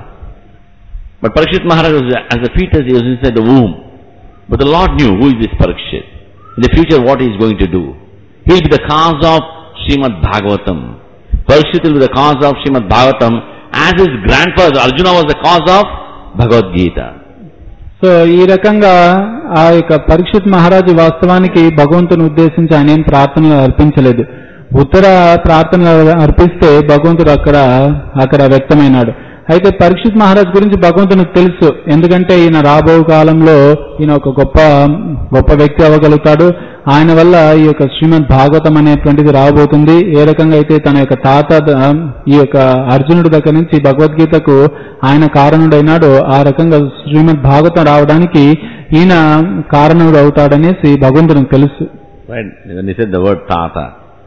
But Parikshit Maharaj was, as a fetus, he was inside the womb. But the Lord knew who is this Parikshit. In the future, what he is going to do. He will be the cause of Srimad Bhagavatam. Parikshit will be the cause of Srimad Bhagavatam, as his grandfather Arjuna was the cause of Bhagavad Gita. So ఈ రకంగా ఆ యొక్క పరీక్షిత్ మహారాజు వాస్తవానికి భగవంతుని ఉద్దేశించి ఆయన ఏం ప్రార్థన అర్పించలేదు ఉత్తర ప్రార్థన అర్పిస్తే భగవంతుడు అక్కడ అక్కడ వ్యక్తమైనాడు అయితే పరీక్షిత్ మహారాజ్ గురించి భగవంతునికి తెలుసు ఎందుకంటే ఈయన రాబో కాలంలో ఈయన ఒక గొప్ప గొప్ప వ్యక్తి అవ్వగలుగుతాడు ఆయన వల్ల ఈ యొక్క శ్రీమద్ భాగవతం అనేటువంటిది రాబోతుంది ఏ రకంగా అయితే తన యొక్క తాత ద- ఈ యొక్క అర్జునుడి దగ్గర నుంచి భగవద్గీతకు ఆయన కారణుడైనాడో ఆ రకంగా శ్రీమద్ భాగవతం రావడానికి ఈయన కారణుడు అవుతాడనేసి భగవంతునికి తెలుసు Right? When he said the word Tata,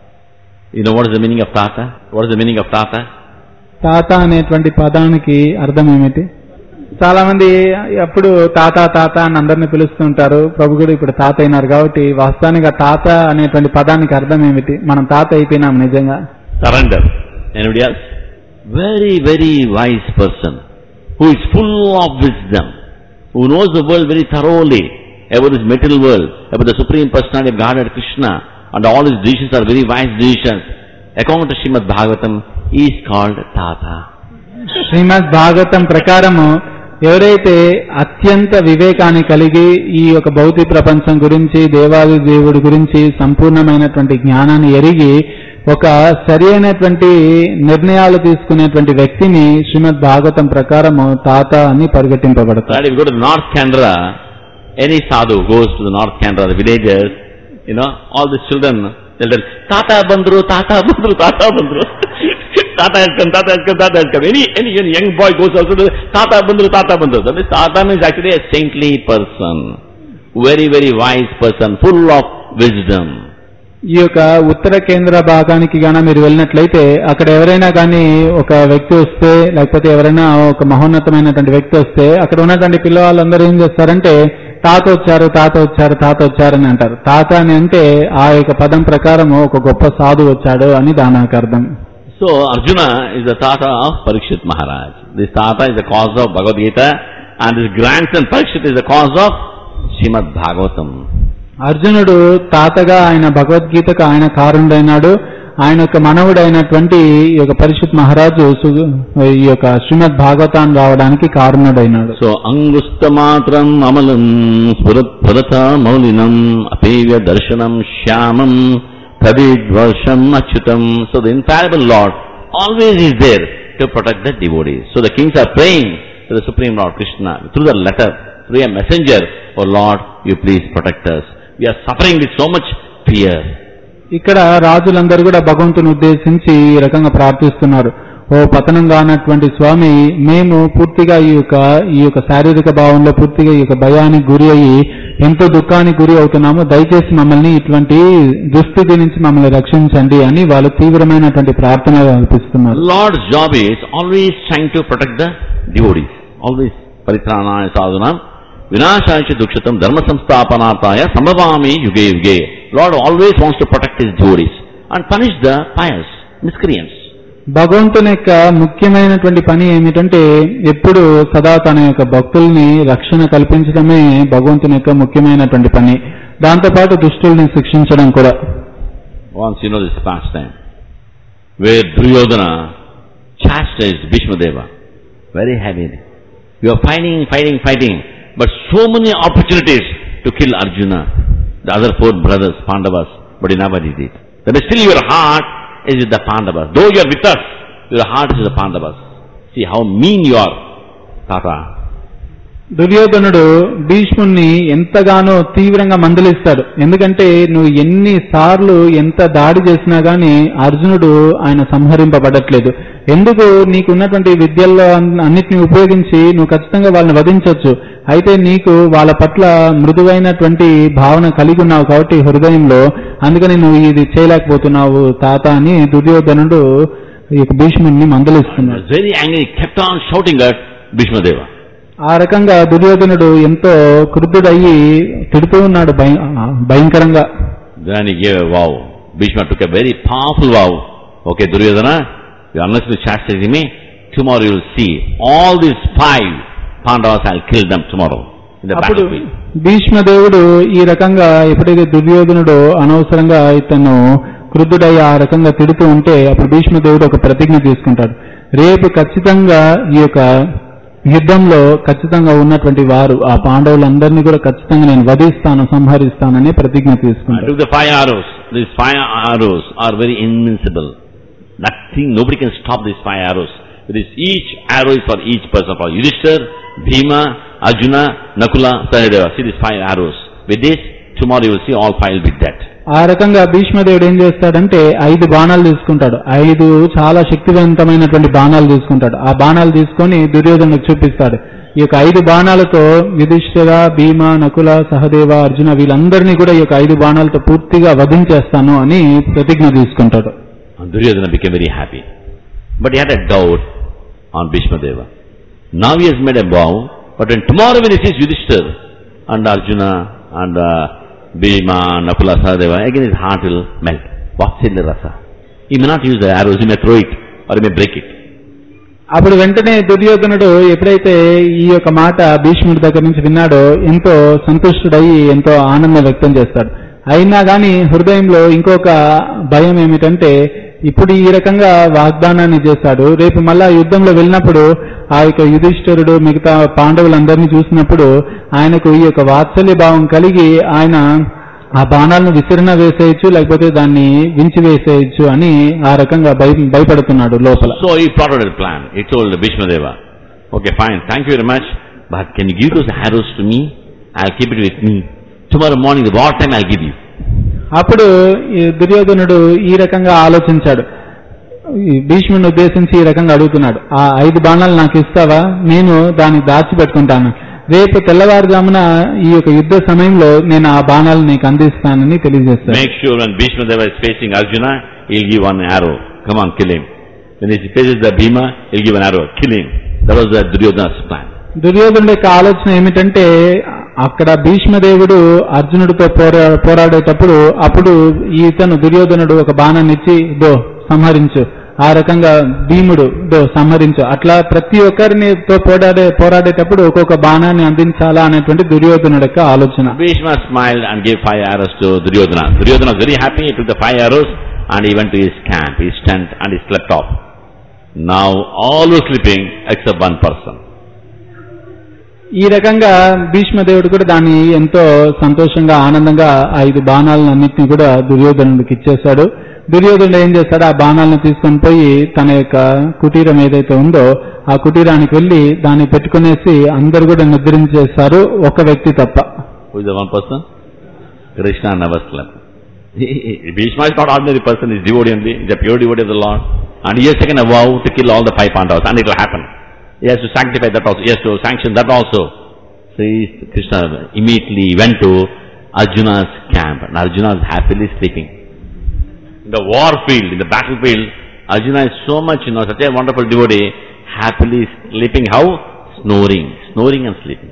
you know what is the meaning of Tata? What is the meaning of Tata? తాత అనేటువంటి పదానికి అర్థం ఏమిటి చాలా మంది ఎప్పుడు తాత తాత అని అందరిని పిలుస్తుంటారు ప్రభు కూడా ఇప్పుడు తాత అయినారు కాబట్టి వాస్తవానికి ఆ తాత అనేటువంటి పదానికి అర్థం ఏమిటి మనం తాత అయిపోయినాం నిజంగా Surrender. Anybody else? Very, very wise person who is full of wisdom, who knows the world very thoroughly about this material world, about the Supreme Personality of Godhead Krishna, and all his decisions are very wise decisions. According to Srimad Bhagavatam, he is called Tata. శ్రీమద్ భాగవతం ప్రకారము ఎవరైతే అత్యంత వివేకాన్ని కలిగి ఈ యొక్క భౌతిక ప్రపంచం గురించి దేవాది దేవుడి గురించి సంపూర్ణమైనటువంటి జ్ఞానాన్ని ఎరిగి ఒక సరి అయినటువంటి నిర్ణయాలు తీసుకునేటువంటి వ్యక్తిని శ్రీమద్ భాగవతం ప్రకారము తాత అని పరిగెట్టింపబడతారు Right? If you go to North Canada, any sadhu goes to the North Canada, the villagers, you know, all the children, they'll tell, Tata Bandru, Tata Bandru, Tata Bandru. Tata has come, Tata has come, Tata has come. Any, any, any young boy goes also to Tata Bandru, Tata Bandru. That means Tata means actually a saintly person. Very, very wise person, full of wisdom. ఈ యొక్క ఉత్తర కేంద్ర భాగానికి గాన మీరు వెళ్ళినట్లయితే అక్కడ ఎవరైనా కానీ ఒక వ్యక్తి వస్తే లేకపోతే ఎవరైనా ఒక మహోన్నతమైనటువంటి వ్యక్తి వస్తే అక్కడ ఉన్నటువంటి పిల్లవాళ్ళందరూ ఏం చేస్తారంటే తాత వచ్చారు తాత వచ్చారు తాత వచ్చారు అని అంటారు తాత అని అంటే ఆ యొక్క పదం ప్రకారం ఒక గొప్ప సాధు వచ్చాడు అని దానికి అర్థం So Arjuna is the Tata of Parikshit Maharaj. This Tata is the cause of Bhagavad Gita and his grandson Parikshit is the cause of Srimad Bhagavatam. అర్జునుడు తాతగా ఆయన భగవద్గీతకు ఆయన కారుడైనాడు ఆయన యొక్క మనవుడైనటువంటి ఈ యొక్క పరిషత్ మహారాజు సు- ఈ యొక్క శ్రీమద్ భాగవతాన్ని రావడానికి కారణుడైనాడు So Angustamatram Amalam Spurat Purata Maulinam Apevya Darshanam Shyamam Tadidvarsham Achyutam So the infallible Lord always is there to protect the devotees. So the kings are praying to the Supreme Lord Krishna through the letter, through a messenger, Oh Lord, you please protect us. We are suffering with so much fear. ఇక్కడ రాజులందరూ కూడా భగవంతుని ఉద్దేశించి ఈ రకంగా ప్రార్థిస్తున్నారు ఓ పతనం కానటువంటి స్వామి మేము పూర్తిగా ఈ యొక్క ఈ యొక్క శారీరక భావంలో పూర్తిగా ఈ యొక్క భయానికి గురి అయ్యి ఎంతో దుఃఖానికి గురి అవుతున్నాము దయచేసి మమ్మల్ని ఇటువంటి దుస్థితి నుంచి మమ్మల్ని రక్షించండి అని వాళ్ళు తీవ్రమైనటువంటి ప్రార్థన కల్పిస్తున్నారు Lord's job is always trying to protect the devotees. Always paritranaya sadhunam vinashaya dukshatam dharma samsthapanataya sambhavami yuge yuge. Lord always wants to protect his devotees and punish the pious miscreants. భగవంతుని యొక్క ముఖ్యమైనటువంటి పని ఏమిటంటే ఎప్పుడు సదా తన యొక్క భక్తుల్ని రక్షణ కల్పించడమే భగవంతుని యొక్క ముఖ్యమైనటువంటి పని దాంతోపాటు దుష్టుల్ని శిక్షించడం కూడా Once you know this pastime, where Duryodhana chastised Bhishma Deva very heavily. You are fighting, fighting, fighting, but so many opportunities to kill Arjuna, the other four brothers, Pandavas, but he never did it. That is still your heart is with the Pandavas. Though you are with us, your heart is with the Pandavas. See how mean you are, Tata. దుర్యోధనుడు భీష్ముణ్ణి ఎంతగానో తీవ్రంగా మందలిస్తాడు ఎందుకంటే నువ్వు ఎన్ని సార్లు ఎంత దాడి చేసినా గాని అర్జునుడు ఆయన సంహరింపబడట్లేదు ఎందుకు నీకున్నటువంటి విద్యల్లో అన్- అన్నిటిని ఉపయోగించి నువ్వు ఖచ్చితంగా వాళ్ళని వధించవచ్చు అయితే నీకు వాళ్ళ పట్ల మృదువైనటువంటి భావన కలిగి ఉన్నావు కాబట్టి హృదయంలో అందుకని నువ్వు ఇది చేయలేకపోతున్నావు తాత అని దుర్యోధనుడు ఈ యొక్క భీష్ముణ్ణి He మందలిస్తున్నాడు was very angry, he kept on shouting at Bhishma Deva. ఆ రకంగా దుర్యోధనుడు ఎంతో క్రుద్ధుడయ్యి తిడుతూ ఉన్నాడు భయ- భయంకరంగా Then he gave a vow. Bhishma took a very powerful vow. Okay, Duryodhana, you are unlessly chastising me. Tomorrow you will see all these five Pandavas, I'll kill them tomorrow in the అప్పుడు battlefield. భీష్మదేవుడు ఈ రకంగా ఎప్పుడైతే దుర్యోధనుడు అనవసరంగా ఇతను క్రుద్ధుడయ్యి ఆ రకంగా తిడుతూ ఉంటే అప్పుడు భీష్మదేవుడు ఒక ప్రతిజ్ఞ తీసుకుంటాడు రేపు ఖచ్చితంగా ఈ యొక్క యుద్ధంలో ఖచ్చితంగా ఉన్నటువంటి వారు ఆ పాండవులందరినీ కూడా ఖచ్చితంగా నేను వధిస్తాను సంహరిస్తానని ప్రతిజ్ఞ I తీసుకుంటాడు took the five arrows. These five arrows are very invincible. Nothing, nobody can stop these five arrows. It is each arrow is for each person. For Yudhishthir, Bhima, Arjuna, Nakula, Sahadeva. See these five arrows. With this, tomorrow you will see all five will be dead. ఆ రకంగా భీష్మదేవుడు ఏం చేస్తాడంటే ఐదు బాణాలు తీసుకుంటాడు ఐదు చాలా శక్తివంతమైనటువంటి బాణాలు తీసుకుంటాడు ఆ బాణాలు తీసుకొని దుర్యోధనుకు చూపిస్తాడు ఈ యొక్క ఐదు బాణాలతో యుధిష్ఠిర భీమ నకుల సహదేవ అర్జున వీళ్ళందరినీ కూడా ఈ యొక్క ఐదు బాణాలతో పూర్తిగా వధించేస్తాను అని ప్రతిజ్ఞ తీసుకుంటాడు And Duryodhana became very happy. But he had a doubt on Bhishma Deva. Now he has made a vow, but when tomorrow when he sees Yudhishthir and Arjuna and uh, Bhima, Nakula, Sahadeva, again his heart will melt. Vatsalya rasa. He may not use the arrows, he may throw it or he may break it. అప్పుడు వెంటనే దుర్యోధనుడు ఎప్పుడైతే ఈ యొక్క మాట భీష్ముడి దగ్గర నుంచి విన్నాడో ఎంతో సంతుష్టుడయి ఎంతో ఆనందం వ్యక్తం చేస్తాడు అయినా గాని హృదయంలో ఇంకొక భయం ఏమిటంటే ఇప్పుడు ఈ రకంగా వాగ్దానాన్ని చేశాడు రేపు మళ్ళా యుద్ధంలో వెళ్ళినప్పుడు ఆ యొక్క యుధిష్ఠిరుడు మిగతా పాండవులందరినీ చూసినప్పుడు ఆయనకు ఈ యొక్క వాత్సల్య భావం కలిగి ఆయన ఆ బాణాలను విసిరిన వేసేయచ్చు లేకపోతే దాన్ని వించి వేసేయచ్చు అని ఆ రకంగా భయ భయపడుతున్నాడు లోపల So he plotted a plan. He told Bhishma Deva, okay fine, thank you very much, but can you give those arrows to me? I'll keep it with me. Tomorrow morning, the war time I'll give you. అప్పుడు ఈ దుర్యోధనుడు ఈ రకంగా ఆలోచించాడు ఈ భీష్ముని ఉద్దేశించి ఈ రకంగా అడుగుతున్నాడు ఆ ఐదు బాణాలు నాకు ఇస్తావా నేను దాన్ని దాచిపెట్టుకుంటాను రేపు తెల్లవారుజామున ఈ యొక్క యుద్ధ సమయంలో నేను ఆ బాణాలు నీకు అందిస్తానని తెలియజేస్తాను Make sure when Bhishma Deva is facing Arjuna, he'll give one arrow. Come on, kill him. When he faces the Bhima, he'll give an arrow. Kill him. That was the Duryodhana's plan. దుర్యోధనుడి యొక్క ఆలోచన ఏమిటంటే అక్కడ భీష్మదేవుడు అర్జునుడితో పోరా పోరాడేటప్పుడు అప్పుడు ఈతను దుర్యోధనుడు ఒక బాణాన్ని ఇచ్చి దో సంహరించు ఆ రకంగా భీముడు దో సంహరించు అట్లా ప్రతి ఒక్కరిని తో పోరాడే పోరాడేటప్పుడు ఒక్కొక్క బాణాన్ని అందించాలా అనేటువంటి దుర్యోధనుడి యొక్క ఆలోచన Bhishma smiled and gave five arrows to Duryodhana. Duryodhana was very happy. He took the five arrows and he went to his camp, his tent and he slept off. Now all were sleeping except one person. ఈ రకంగా భీష్మదేవుడు కూడా దాన్ని ఎంతో సంతోషంగా ఆనందంగా ఆ ఐదు బాణాలను అన్నింటినీ కూడా దుర్యోధనుడికి ఇచ్చేశాడు దుర్యోధనుడు ఏం చేశాడు ఆ బాణాలను తీసుకొని పోయి తన యొక్క కుటీరం ఏదైతే ఉందో ఆ కుటీరానికి వెళ్లి దాన్ని పెట్టుకునేసి అందరు కూడా నిద్రించేశారు ఒక వ్యక్తి తప్ప Who is the one person? Krishna never slept. Bhishma is not ordinary person, he is devotee only, he is a pure devotee of the Lord. And he has taken a vow to kill all the five Pandavas, and it will happen. He has to sanctify that also, he has to sanction that also. So he, Krishna immediately went to Arjuna's camp, and Arjuna is happily sleeping. In the war field, in the battlefield, Arjuna is so much, you know, such a wonderful devotee, happily sleeping. How? Snoring, snoring and sleeping.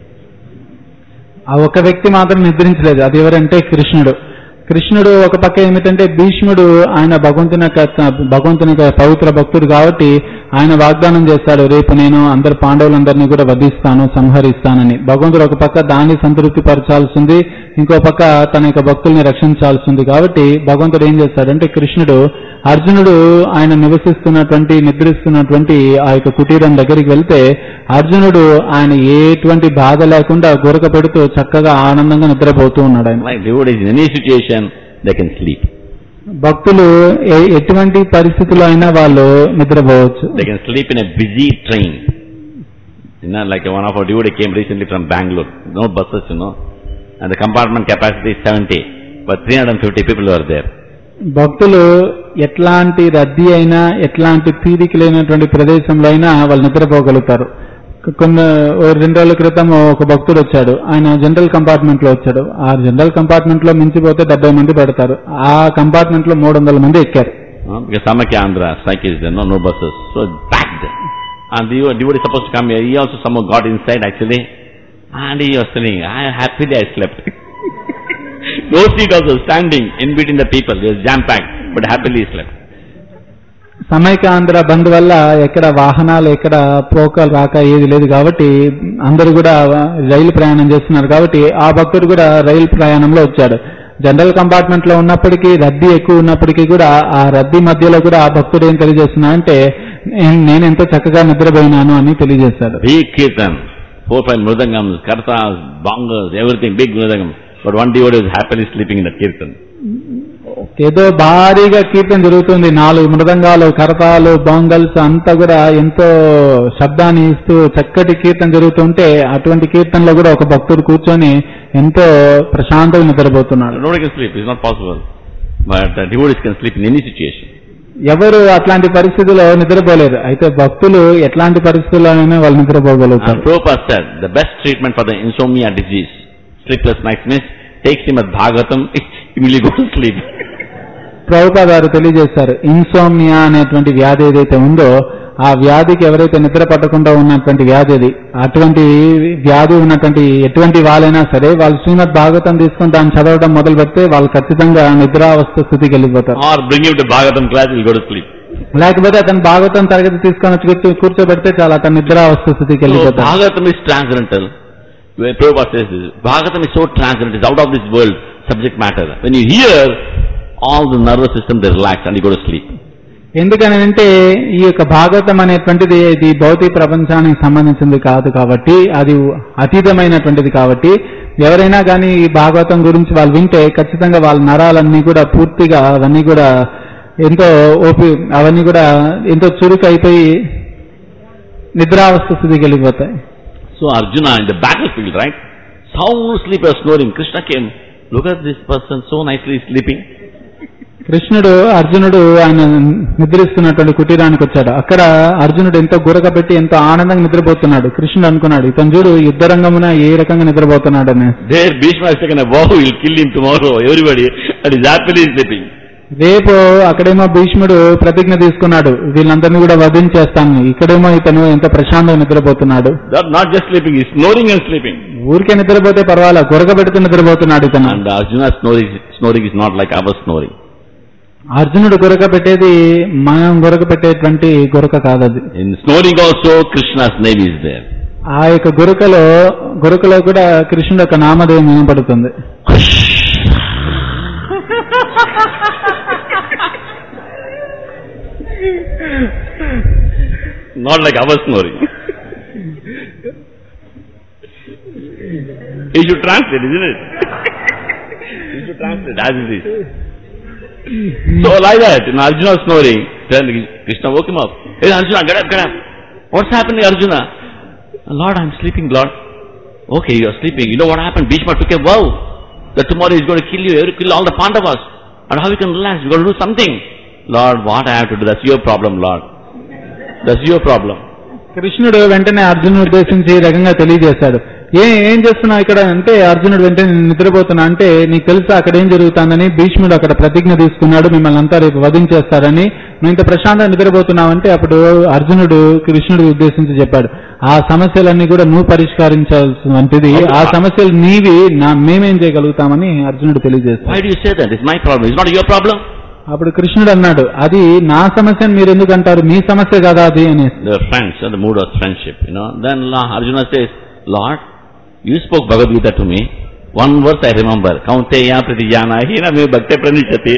ఆ ఒక వ్యక్తి మాత్రం నిద్రించలేదు అది ఎవరంటే కృష్ణుడు కృష్ణుడు ఒక పక్క ఏమిటంటే భీష్ముడు ఆయన భగవంతుని యొక్క భగవంతుని యొక్క పవిత్ర భక్తుడు కాబట్టి ఆయన వాగ్దానం చేస్తాడు రేపు నేను అందరు పాండవులందరినీ కూడా వధిస్తాను సంహరిస్తానని భగవంతుడు ఒక పక్క దాన్ని సంతృప్తి పరచాల్సింది ఇంకో పక్క తన యొక్క భక్తుల్ని రక్షించాల్సింది కాబట్టి భగవంతుడు ఏం చేస్తాడంటే కృష్ణుడు అర్జునుడు ఆయన నివసిస్తున్నటువంటి నిద్రిస్తున్నటువంటి ఆ యొక్క కుటీరం దగ్గరికి వెళ్తే అర్జునుడు ఆయన ఎటువంటి బాధ లేకుండా గురక పెడుతూ చక్కగా ఆనందంగా నిద్రపోతూ ఉన్నాడు ఆయన Like devotees in any situation, they can sleep. భక్తులు ఎ- ఎటువంటి పరిస్థితుల్లో అయినా వాళ్ళు నిద్రపోవచ్చు They can sleep in a busy train. You know, like one of our devotee came recently from Bangalore. No buses, you know. And the compartment capacity is 70. But 350 people were there. భక్తులు ఎట్లాంటి రద్దీ అయినా ఎట్లాంటి తీరిక లేనటువంటి ప్రదేశంలో అయినా వాళ్ళు నిద్రపోగలుగుతారు కొన్ని ఓ రెండు రోజుల క్రితం ఒక భక్తుడు వచ్చాడు ఆయన జనరల్ కంపార్ట్మెంట్ లో వచ్చాడు ఆ జనరల్ కంపార్ట్మెంట్ లో మించిపోతే డెబ్బై మంది పడతారు ఆ కంపార్ట్మెంట్ లో మూడు వందల మంది ఎక్కారు Uh, because Samakya Andhra strike is there, no, no buses. So it's packed. And the devotee supposed to come here. He also somehow got inside actually. And he was telling, I happily I slept. no seat also standing in between the people. He was jam packed, but happily he slept. Samaikyandhra బంద్ వల్ల ఎక్కడ వాహనాలు ఎక్కడ పోకలు రాక ఏది లేదు కాబట్టి అందరూ కూడా రైలు ప్రయాణం చేస్తున్నారు కాబట్టి ఆ భక్తుడు కూడా రైలు ప్రయాణంలో వచ్చాడు జనరల్ కంపార్ట్మెంట్ లో ఉన్నప్పటికీ రద్దీ ఎక్కువ ఉన్నప్పటికీ కూడా ఆ రద్దీ మధ్యలో కూడా ఆ భక్తుడు ఏం తెలియజేస్తున్నా అంటే "నేను- నేను ఎంతో చక్కగా నిద్రపోయినాను అని తెలియజేశాడు Big kirtan, four five mridangams, kartas, bongas, everything, big mridangam. But one devotee was happily sleeping in that kirtan. ఏదో భారీగా కీర్తన జరుగుతుంది నాలుగు మృదంగాలు కరతాలు బొంగల్స్ అంతా కూడా ఎంతో శబ్దాన్ని ఇస్తూ చక్కటి కీర్తన జరుగుతుంటే అటువంటి కీర్తనలో కూడా ఒక భక్తుడు కూర్చొని ఎంతో ప్రశాంతంగా నిద్రపోతున్నాడు Nobody can sleep, it's not possible. But uh, devotees can sleep in any situation. ఎవరు అట్లాంటి పరిస్థితుల్లో నిద్రపోలేరు అయితే భక్తులు ఎట్లాంటి పరిస్థితుల్లోనైనా వాళ్ళు And నిద్రపోగలుగుతారు Prabhupada said, the best treatment for the insomnia disease, sleepless nights means, takes him at Bhagavatam, immediately go to sleep. ప్రభుపా గారు తెలియజేశారు ఇన్సోమ్నియా అనేటువంటి వ్యాధి ఏదైతే ఉందో ఆ వ్యాధికి ఎవరైతే నిద్ర పట్టకుండా ఉన్నటువంటి వ్యాధి అది అటువంటి వ్యాధి ఉన్నటువంటి ఎటువంటి వాళ్ళైనా సరే వాళ్ళు శ్రీమద్ భాగవతం తీసుకొని దాన్ని చదవడం మొదలు పెడితే వాళ్ళు ఖచ్చితంగా నిద్రావస్థ స్థితికి వెళ్ళిపోతారు Or bring him to Bhagavatam class, he'll go to sleep. లేకపోతే అతను భాగవతం తరగతి తీసుకొని వచ్చి కూర్చో- కూర్చోబెడితే చాలా అతను నిద్రావస్థ స్థితికి So వెళ్ళిపోతారు Bhagavatam is transcendental. Where Prabhupada says this, Bhagavatam is so transcendental, it's out of this world subject matter. When you hear, all the nervous system they relax and you go to sleep. ఎందుకని అంటే ఈ యొక్క భాగవతం అనేటువంటిది ఇది భౌతిక ప్రపంచానికి సంబంధించింది కాదు కాబట్టి అది అతీతమైనటువంటిది కాబట్టి ఎవరైనా కానీ ఈ భాగవతం గురించి వాళ్ళు వింటే ఖచ్చితంగా వాళ్ళ నరాలన్నీ కూడా పూర్తిగా అవన్నీ కూడా ఎంతో ఓపి అవన్నీ కూడా ఎంతో చురుకు అయిపోయి నిద్రావస్థ స్థితికి వెళ్ళిపోతాయి So Arjuna in the battlefield, right? Sound sleeper snoring. Krishna came. Look at this person so nicely sleeping. కృష్ణుడు అర్జునుడు ఆయన నిద్రిస్తున్నటువంటి కుటీరానికి వచ్చాడు అక్కడ అర్జునుడు ఎంతో గురక పెట్టి ఎంతో ఆనందంగా నిద్రపోతున్నాడు కృష్ణుడు అనుకున్నాడు ఇతను చూడు యుద్ధ రంగమున ఏ రకంగా నిద్రపోతున్నాడు అని There Bhishma has taken a vow, he'll kill him tomorrow, everybody, and he's happily sleeping. రేపు అక్కడేమో భీష్ముడు ప్రతిజ్ఞ తీసుకున్నాడు వీళ్ళందరినీ కూడా వధించేస్తాను ఇక్కడేమో ఇతను ఎంతో ప్రశాంతంగా నిద్రపోతున్నాడు Not, not just sleeping, he's snoring and sleeping. ఊరికే నిద్రపోతే పర్వాలా గురక పెడుతూ నిద్రపోతున్నాడు ఇతను And Arjuna's snoring, snoring is not like our snoring. అర్జునుడు గురక పెట్టేది మనం గురక పెట్టేటువంటి గురక కాదది In snoring also, Krishna's name is there. ఆ యొక్క గురకలో గురకలో కూడా కృష్ణుడు యొక్క నామధేయం వినపడుతుంది Not like our snoring. you should translate, isn't it? you should translate as it is. So like that, in Arjuna snoring, then Krishna woke him up. Hey Arjuna, get up, get up. What's happening Arjuna? Lord, I'm sleeping, Lord. Okay, you're sleeping. You know what happened? Bhishma took a vow that tomorrow he's going to kill you, he'll kill all the Pandavas. And how you can relax? You've got to do something. Lord, what I have to do? That's your problem, Lord. That's your problem. కృష్ణుడు వెంటనే అర్జునుడు ఉద్దేశించి ఈ రకంగా తెలియజేశాడు ఏ ఏం చేస్తున్నావు ఇక్కడ అంటే అర్జునుడు వెంటనే నేను నిద్రపోతున్నా అంటే నీకు తెలుసా అక్కడ ఏం జరుగుతుందని భీష్ముడు అక్కడ ప్రతిజ్ఞ తీసుకున్నాడు మిమ్మల్ని అంతా రేపు వధించేస్తారని నువ్వు ఇంత ప్రశాంతంగా నిద్రపోతున్నావంటే అప్పుడు అర్జునుడు కృష్ణుడు ఉద్దేశించి చెప్పాడు ఆ సమస్యలన్నీ కూడా నువ్వు పరిష్కరించాల్సినటువంటిది ఆ సమస్యలు నీవి నా మేమేం చేయగలుగుతామని అర్జునుడు తెలియజేస్తాడు Why do you say that? It's my problem. It's not your problem. అప్పుడు కృష్ణుడు అన్నాడు అది నా సమస్యని మీరు ఎందుకు అంటారు మీ సమస్య కదా అది అనేసి They were friends, and the mood was friendship, you know. Then La- Arjuna says, Lord, you spoke Bhagavad Gita to me. One verse I remember. Kaunteya pratijana hina me bhakte pranishati.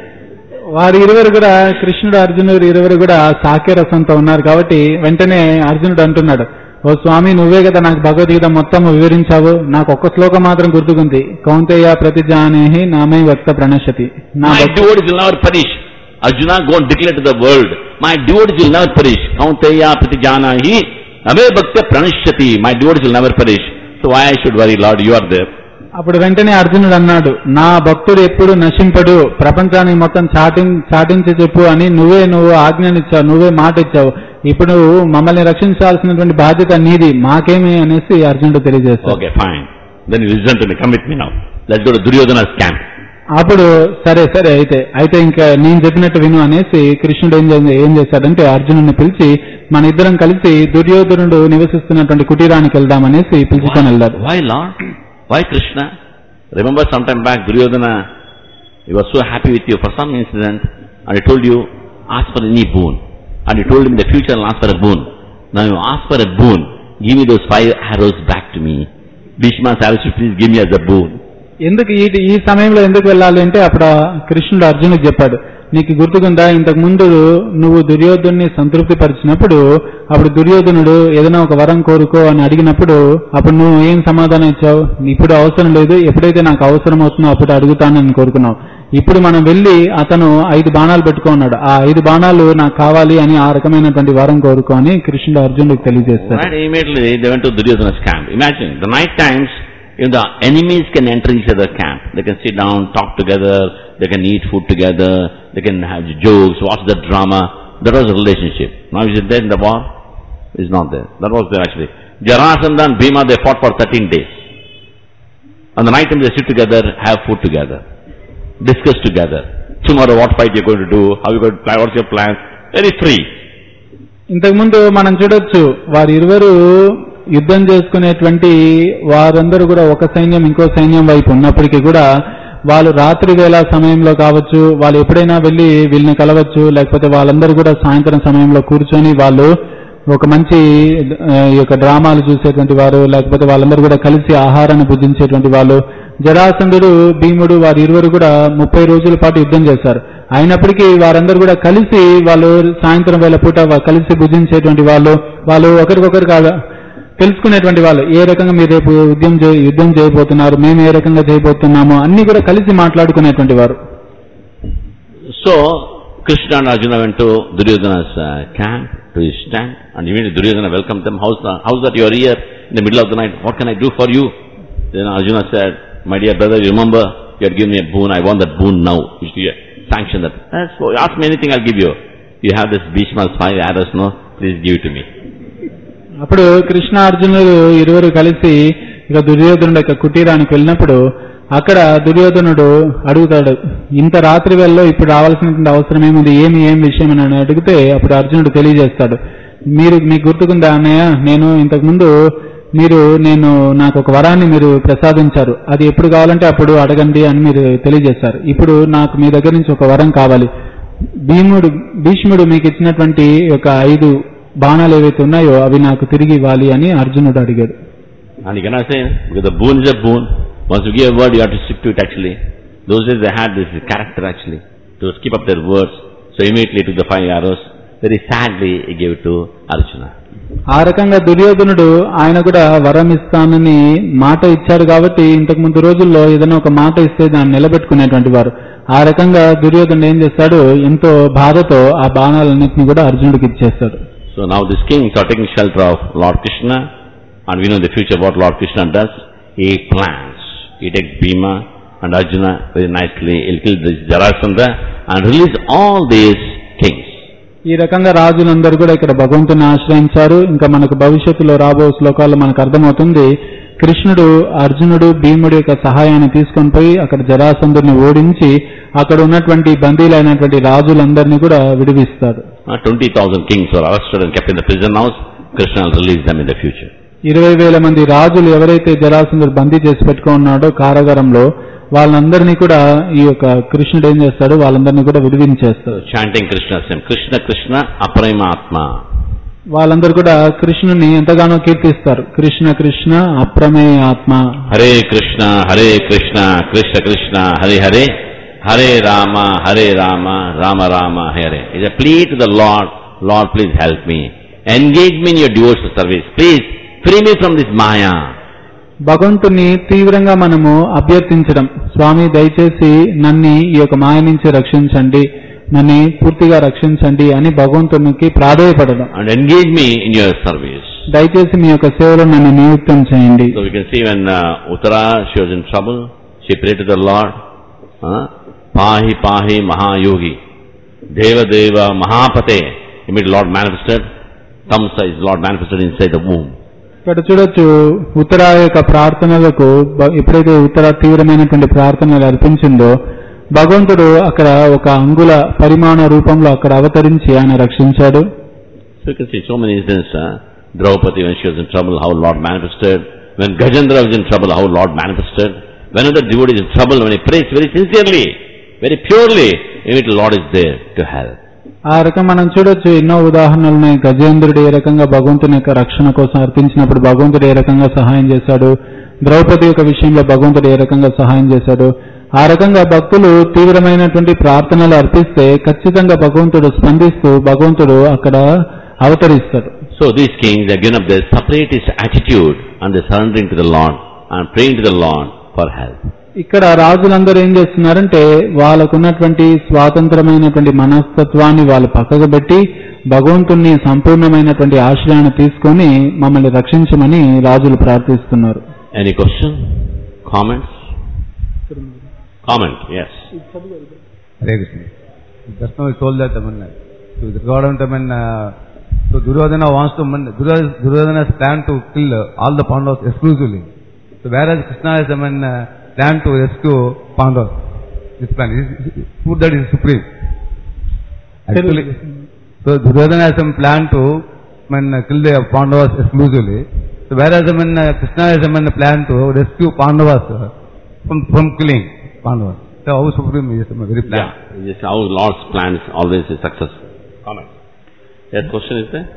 వారు ఇరువురు కూడా కృష్ణుడు అర్జునుడు ఇరువురు కూడా సాక్య రసంతో ఉన్నారు కాబట్టి వెంటనే అర్జునుడు అంటున్నాడు ఓ స్వామి నువ్వే కదా నాకు భగవద్గీత మొత్తం వివరించావు నాకు ఒక్క శ్లోకం మాత్రం గుర్తుకుంది కౌంతేయ ప్రతిజానేహి నామే వ్యక్త ప్రణశతి నా My భక్తు- devotees will never perish. Arjuna, go and declare to the world. My devotees will never perish. Kaunteya pratijana hi ame bhakte pranishati. My devotees will never perish. So why I should worry, Lord? You are there. అప్పుడు వెంటనే అర్జునుడు అన్నాడు నా భక్తుడు ఎప్పుడు నశింపడు ప్రపంచానికి మొత్తం చాటి చాటించి చెప్పు అని నువ్వే నువ్వు ఆజ్ఞనిచ్చావు నువ్వే మాట ఇచ్చావు ఇప్పుడు మమ్మల్ని రక్షించాల్సినటువంటి బాధ్యత నీది మాకేమి అనేసి అర్జునుడు తెలియజేస్తాడు Okay, fine. Then you listen to me. Come with me now. Let's go to Duryodhana's camp. అప్పుడు సరే సరే అయితే అయితే ఇంకా నేను చెప్పినట్టు విను అనేసి కృష్ణుడు ఏం చే- ఏం చేశాడంటే అర్జునుడిని పిలిచి మన ఇద్దరం కలిసి దుర్యోధనుడు నివసిస్తున్నటువంటి కుటీరానికి వెళ్దామనేసి పిలుచుకొని వెళ్ళాడు Why Lord? Why Krishna? Remember sometime back Duryodhana, he was so happy with you for some incident and he told you, ask for any boon. And you told him in the future I'll ask for a boon. Now you ask for a boon. Give me those five arrows back to me. Bhishma's arrows you please give me as a boon. ఎందుకు ఈ ఈ సమయంలో ఎందుకు వెళ్ళాలి అంటే అప్పుడు ఆ కృష్ణుడు అర్జునుడికి చెప్పాడు నీకు గుర్తుకుందా ఇంతకు ముందు నువ్వు దుర్యోధుని సంతృప్తి పరిచినప్పుడు అప్పుడు దుర్యోధనుడు ఏదైనా ఒక వరం కోరుకో అని అడిగినప్పుడు అప్పుడు నువ్వు ఏం సమాధానం ఇచ్చావు ఇప్పుడు అవసరం లేదు ఎప్పుడైతే నాకు అవసరం అవుతుందో అప్పుడు అడుగుతానని కోరుకున్నావు ఇప్పుడు మనం వెళ్ళి అతను ఐదు బాణాలు పెట్టుకున్నాడు ఆ ఐదు బాణాలు నాకు కావాలి అని ఆ రకమైనటువంటి వరం కోరుకో అని కృష్ణుడు అర్జునుడికి తెలియజేస్తాడు Right? Immediately they went to Duryodhana's camp. Imagine, the night times, if the enemies can enter each other's camp, they can sit down, talk together, they can eat food together, they can have jokes, watch the drama. That was a relationship. Now is it there in the war? It's not there. That was there actually. Jarasandha and Bhima, they fought for 13 days. On the night time they sit together, have food together, discuss together. Tomorrow what fight you're going to do, how you're going to plan, what's your plan. Very free. ఇంతకుముందు మనం చూడొచ్చు వారిరువురు యుద్ధం చేసుకునేటువంటి వారందరూ కూడా ఒక సైన్యం ఇంకో సైన్యం వైపు ఉన్నప్పటికీ కూడా వాళ్ళు రాత్రి వేళ సమయంలో కావచ్చు వాళ్ళు ఎప్పుడైనా వెళ్ళి వీళ్ళని కలవచ్చు లేకపోతే వాళ్ళందరూ కూడా సాయంత్రం సమయంలో కూర్చొని వాళ్ళు ఒక మంచి ఆ, ఈ యొక్క డ్రామాలు చూసేటువంటి వారు లేకపోతే వాళ్ళందరూ కూడా కలిసి ఆహారాన్ని భుజించేటువంటి వాళ్ళు జరాసంధుడు భీముడు వారి ఇరువురు కూడా ముప్పై రోజుల పాటు యుద్ధం చేశారు అయినప్పటికీ వారందరూ కూడా కలిసి వాళ్ళు సాయంత్రం వేళ పూట వా- కలిసి భుజించేటువంటి వాళ్ళు వాళ్ళు ఒకరికొకరు కాదు తెలుసుకునేటువంటి వాళ్ళు ఏ రకంగా మీరు రేపు యుద్ధం చే- యుద్ధం చేయబోతున్నారు మేము ఏ రకంగా చేయబోతున్నాము అన్ని కూడా కలిసి మాట్లాడుకునేటువంటి వారు So, Krishna and Arjuna went to Duryodhana's uh, camp, to his stand, and immediately Duryodhana welcomed them. How's, the, how's that you are here in the middle of the night? What can I do for you? Then Arjuna said, My dear brother, you remember you had given me a boon. I want that boon now. You should sanction that. That's, what- ask me anything, I'll give you. You have this Bhishma's five arrows, no? Please give it to me. అప్పుడు కృష్ణ అర్జునుడు ఇరువురు కలిసి ఇక దుర్యోధనుడు యొక్క కుటీరానికి వెళ్ళినప్పుడు అక్కడ దుర్యోధనుడు అడుగుతాడు ఇంత రాత్రి వేళలో ఇప్పుడు రావాల్సినటువంటి అవసరం ఏముంది ఏమి ఏం విషయం అని అడిగితే అప్పుడు అర్జునుడు తెలియజేస్తాడు మీరు మీకు గుర్తుకుందా అన్నయ్య నేను ఇంతకు ముందు మీరు నేను నాకు ఒక వరాన్ని మీరు ప్రసాదించారు అది ఎప్పుడు కావాలంటే అప్పుడు అడగండి అని మీరు తెలియజేశారు ఇప్పుడు నాకు మీ దగ్గర నుంచి ఒక వరం కావాలి భీముడు భీష్ముడు మీకు ఇచ్చినటువంటి ఒక ఐదు బాణాలు ఏవైతే ఉన్నాయో అవి నాకు తిరిగి ఇవ్వాలి అని అర్జునుడు అడిగాడు And you cannot say, because the boon is a boon. Once you give a word, you have to stick to it actually. Those days they had this character actually, to keep up their words. So immediately he took the five arrows. Very sadly he gave it to Arjuna. ఆ రకంగా దుర్యోధనుడు ఆయన కూడా వరం ఇస్తానని మాట ఇచ్చాడు కాబట్టి ఇంతకు ముందు రోజుల్లో ఏదైనా ఒక మాట ఇస్తే దాన్ని నిలబెట్టుకునేటువంటి వారు ఆ రకంగా దుర్యోధనుడు ఏం చేస్తాడు ఎంతో బాధతో ఆ బాణాలన్నింటినీ కూడా అర్జునుడికి ఇచ్చేస్తాడు So now these kings are taking shelter of Lord Krishna, and we know in the future what Lord Krishna does. He plans. He takes Bhima and Arjuna very nicely. He'll kill this Jarasandha and release all these kings. ఈ రకంగా రాజులందరూ కూడా ఇక్కడ భగవంతుని ఆశ్రయించారు ఇంకా మనకు భవిష్యత్తులో రాబో శ్లోకాల్లో మనకు అర్థమవుతుంది కృష్ణుడు అర్జునుడు భీముడి యొక్క సహాయాన్ని తీసుకొని పోయి అక్కడ జరాసంధుని ఓడించి అక్కడ ఉన్నటువంటి బందీలైనటువంటి రాజులందరినీ కూడా విడివిస్తాడు Uh, 20,000 kings were arrested and kept in the prison house. Krishna will release them in the future. ఇరవై వేల మంది రాజులు ఎవరైతే జరాసంధుడు బందీ చేసి పెట్టుకున్నాడో కారాగారంలో వాళ్ళందరినీ కూడా ఈ యొక్క కృష్ణుడు ఏం చేస్తాడు వాళ్ళందరినీ కూడా విడివించేస్తాడు Chanting Krishna's name. Krishna Krishna Apraimatma. వాళ్ళందరూ కూడా కృష్ణుని ఎంతగానో కీర్తిస్తారు కృష్ణ కృష్ణ అప్రమేయ ఆత్మ Hare Krishna, Hare Krishna, Krishna Krishna, Hare Hare, Hare Rama, Hare Rama, Rama Rama, Hare. It's a plea to the Lord, Lord please help me. Engage me in your devotional service. Please free me from this Maya. భగవంతుని తీవ్రంగా మనము అభ్యర్థించడం స్వామి దయచేసి నన్ను ఈ యొక్క మాయ నుంచి రక్షించండి నన్ను పూర్తిగా రక్షించండి అని భగవంతునికి ప్రాధేయపడడం And engage me in your service. దయచేసి మీ యొక్క సేవలో నన్ను నియుక్తం చేయండి So we can see when uh, Uttara, she was in trouble, she prayed to the Lord, uh, Pahi Pahi Mahayogi, Deva Deva Mahapate. Immediately Lord manifested, thumb size Lord manifested inside the womb. ఇక్కడ చూడొచ్చు ఉత్తర యొక్క ప్రార్థనలకు బ- ఎప్పుడైతే ఉత్తర తీవ్రమైనటువంటి ప్రార్థనలు అర్పించిందో భగవంతుడు అక్కడ ఒక అంగుళ పరిమాణ రూపంలో అక్కడ అవతరించి ఆయన రక్షించాడు So you can see so many instances, uh, Draupadi when she was in trouble, how Lord manifested. When Gajendra was in trouble, how Lord manifested. Whenever devotee is in trouble, when he prays very sincerely, very purely, immediately Lord is there to help. ఆ రకం మనం చూడొచ్చు ఎన్నో ఉదాహరణలు ఉన్నాయి గజేంద్రుడు ఏ రకంగా భగవంతుని యొక్క రక్షణ కోసం అర్థించినప్పుడు భగవంతుడు ఏ రకంగా సహాయం చేశాడు ద్రౌపది యొక్క విషయంలో భగవంతుడు ఏ రకంగా సహాయం చేశాడు ఆ రకంగా భక్తులు తీవ్రమైనటువంటి ప్రార్థనలు అర్పిస్తే ఖచ్చితంగా భగవంతుడు స్పందిస్తూ భగవంతుడు అక్కడ అవతరిస్తాడు So these kings have given up their separatist attitude and they're surrendering to the Lord and praying to the Lord for help. ఇక్కడ రాజులందరూ ఏం చేస్తున్నారంటే వాళ్ళకున్నటువంటి స్వాతంత్రమైనటువంటి మనస్తత్వాన్ని వాళ్ళు పక్కకు పెట్టి భగవంతుణ్ణి సంపూర్ణమైనటువంటి ఆశ్రయాన్ని తీసుకొని మమ్మల్ని రక్షించమని రాజులు ప్రార్థిస్తున్నారు Any question? Comments? Comment, yes. Hare Krishna. Just now he told that, I mean, to regard I mean, uh, so Duryodhana wants to, I mean, Duryodhana Duryodhana's plan to kill uh, all the Pandavas exclusively. So whereas Krishna has, I mean, uh, plan to rescue Pandavas. This plan, is, is, put that is supreme. Actually, so Duryodhana has some plan to, I mean, uh, kill the Pandavas exclusively. So whereas, I mean, uh, Krishna has, I mean, a plan to rescue Pandavas uh, from, from killing Pandavas. So how supreme is, I mean, very plan. Yeah, this is how Lord's plans always is success. Comment. Yes, question is there?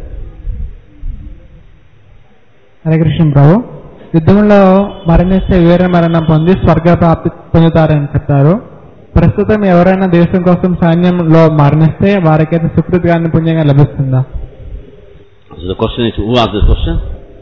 Hare Krishna ప్రభు యుద్ధంలో మరణిస్తే వీర మరణం పొంది స్వర్గ ప్రాప్తి పొందుతారని చెప్తారు ప్రస్తుతం ఎవరైనా దేశం కోసం సైన్యంలో మరణిస్తే వారికైతే సుకృతిగాన్ని పుణ్యంగా లభిస్తుందా So the question is, who asked this question?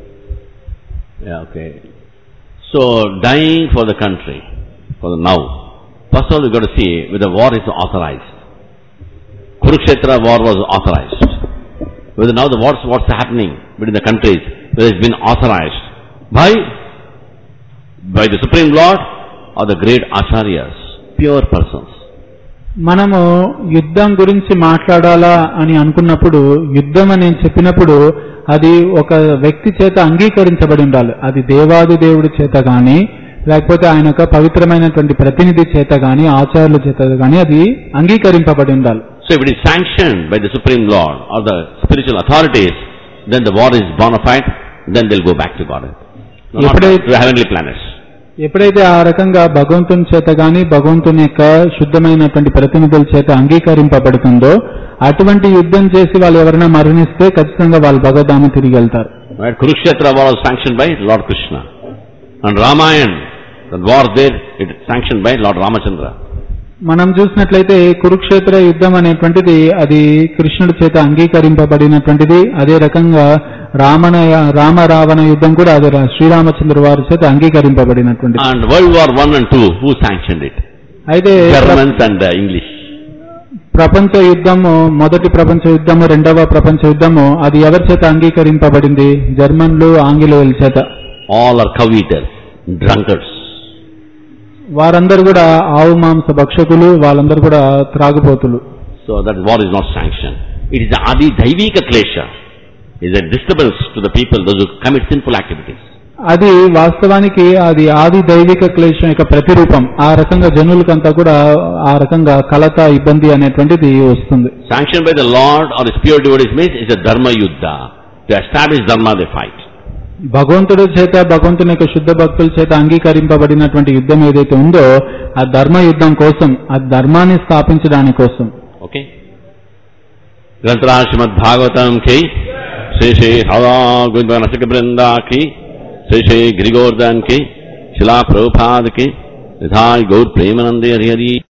Yeah, okay. So, dying for the country, for the now. First of all, we've got to see whether war is authorized. Kurukshetra war was authorized. Whether now the wars, what's happening between the countries, whether it's been authorized by, by the Supreme Lord or the great acharyas, pure persons. మనము యుద్ధం గురించి మాట్లాడాలా అని అనుకున్నప్పుడు యుద్ధం అని చెప్పినప్పుడు అది ఒక వ్యక్తి చేత అంగీకరించబడి ఉండాలి అది దేవాది దేవుడి చేత గాని లేకపోతే ఆయన యొక్క పవిత్రమైనటువంటి ప్రతినిధి చేత గాని ఆచార్యుల చేత గాని అది అంగీకరింపబడి ఉండాలి So if it is sanctioned by the Supreme Lord or the spiritual authorities, then the war is bona fide, then they'll go back to God. No, not ఎప్పుడైతే- to the heavenly planets. ఎప్పుడైతే ఆ రకంగా భగవంతుని చేత గాని భగవంతుని యొక్క శుద్ధమైనటువంటి ప్రతినిధుల చేత అంగీకరింపబడుతుందో అటువంటి యుద్ధం చేసి వాళ్ళు ఎవరైనా మరణిస్తే ఖచ్చితంగా వాళ్ళు భగవద్ధామ తిరిగి వెళ్తారు Right? Kurukshetra war was sanctioned by Lord Krishna. And Ramayana, the war there, it is sanctioned by Lord Ramachandra. మనం చూసినట్లయితే కురుక్షేత్ర యుద్ధం అనేటువంటిది అది కృష్ణుడి చేత అంగీకరింపబడినటువంటిది అదే రకంగా రామణ రామ రావణ యుద్ధం కూడా అదే రా- శ్రీరామచంద్ర వారి చేత అంగీకరింపబడినటువంటిది And World War One and Two, who sanctioned it? అయితే ప్ర- Germans and uh, English. ప్రపంచ యుద్ధము మొదటి ప్రపంచ యుద్ధము రెండవ ప్రపంచ యుద్ధము అది ఎవరి చేత అంగీకరింపబడింది జర్మన్లు ఆంగ్లేయుల చేత All are cow eaters, drunkards. వారందరూ కూడా ఆవు మాంస భక్షకులు వాళ్ళందరూ కూడా త్రాగుపోతులు So that war is not sanctioned. It is the Adi Daivika Klesha. It is a disturbance to the people, those who commit sinful activities. అది వాస్తవానికి అది ఆది దైవిక క్లేశం యొక్క ప్రతిరూపం ఆ రకంగా జనులకంతా కూడా ఆ రకంగా కలత ఇబ్బంది అనేటువంటిది వస్తుంది Sanctioned by the Lord or his pure devotees means it's a Dharma Yuddha. To establish Dharma they fight. భగవంతుడి చేత భగవంతుని యొక్క శుద్ధ భక్తుల చేత అంగీకరింపబడినటువంటి యుద్ధం ఏదైతే ఉందో ఆ ధర్మ యుద్ధం కోసం ఆ ధర్మాన్ని స్థాపించడానికి కోసం Okay? ग्रंथराज श्रीमद भागवतम की श्री श्री हवा गोविंद नसिक वृंदा की श्री श्री गिरिगोर्धन की शिला प्रभुपाद की विधाय गौर प्रेमानंद हरि हरि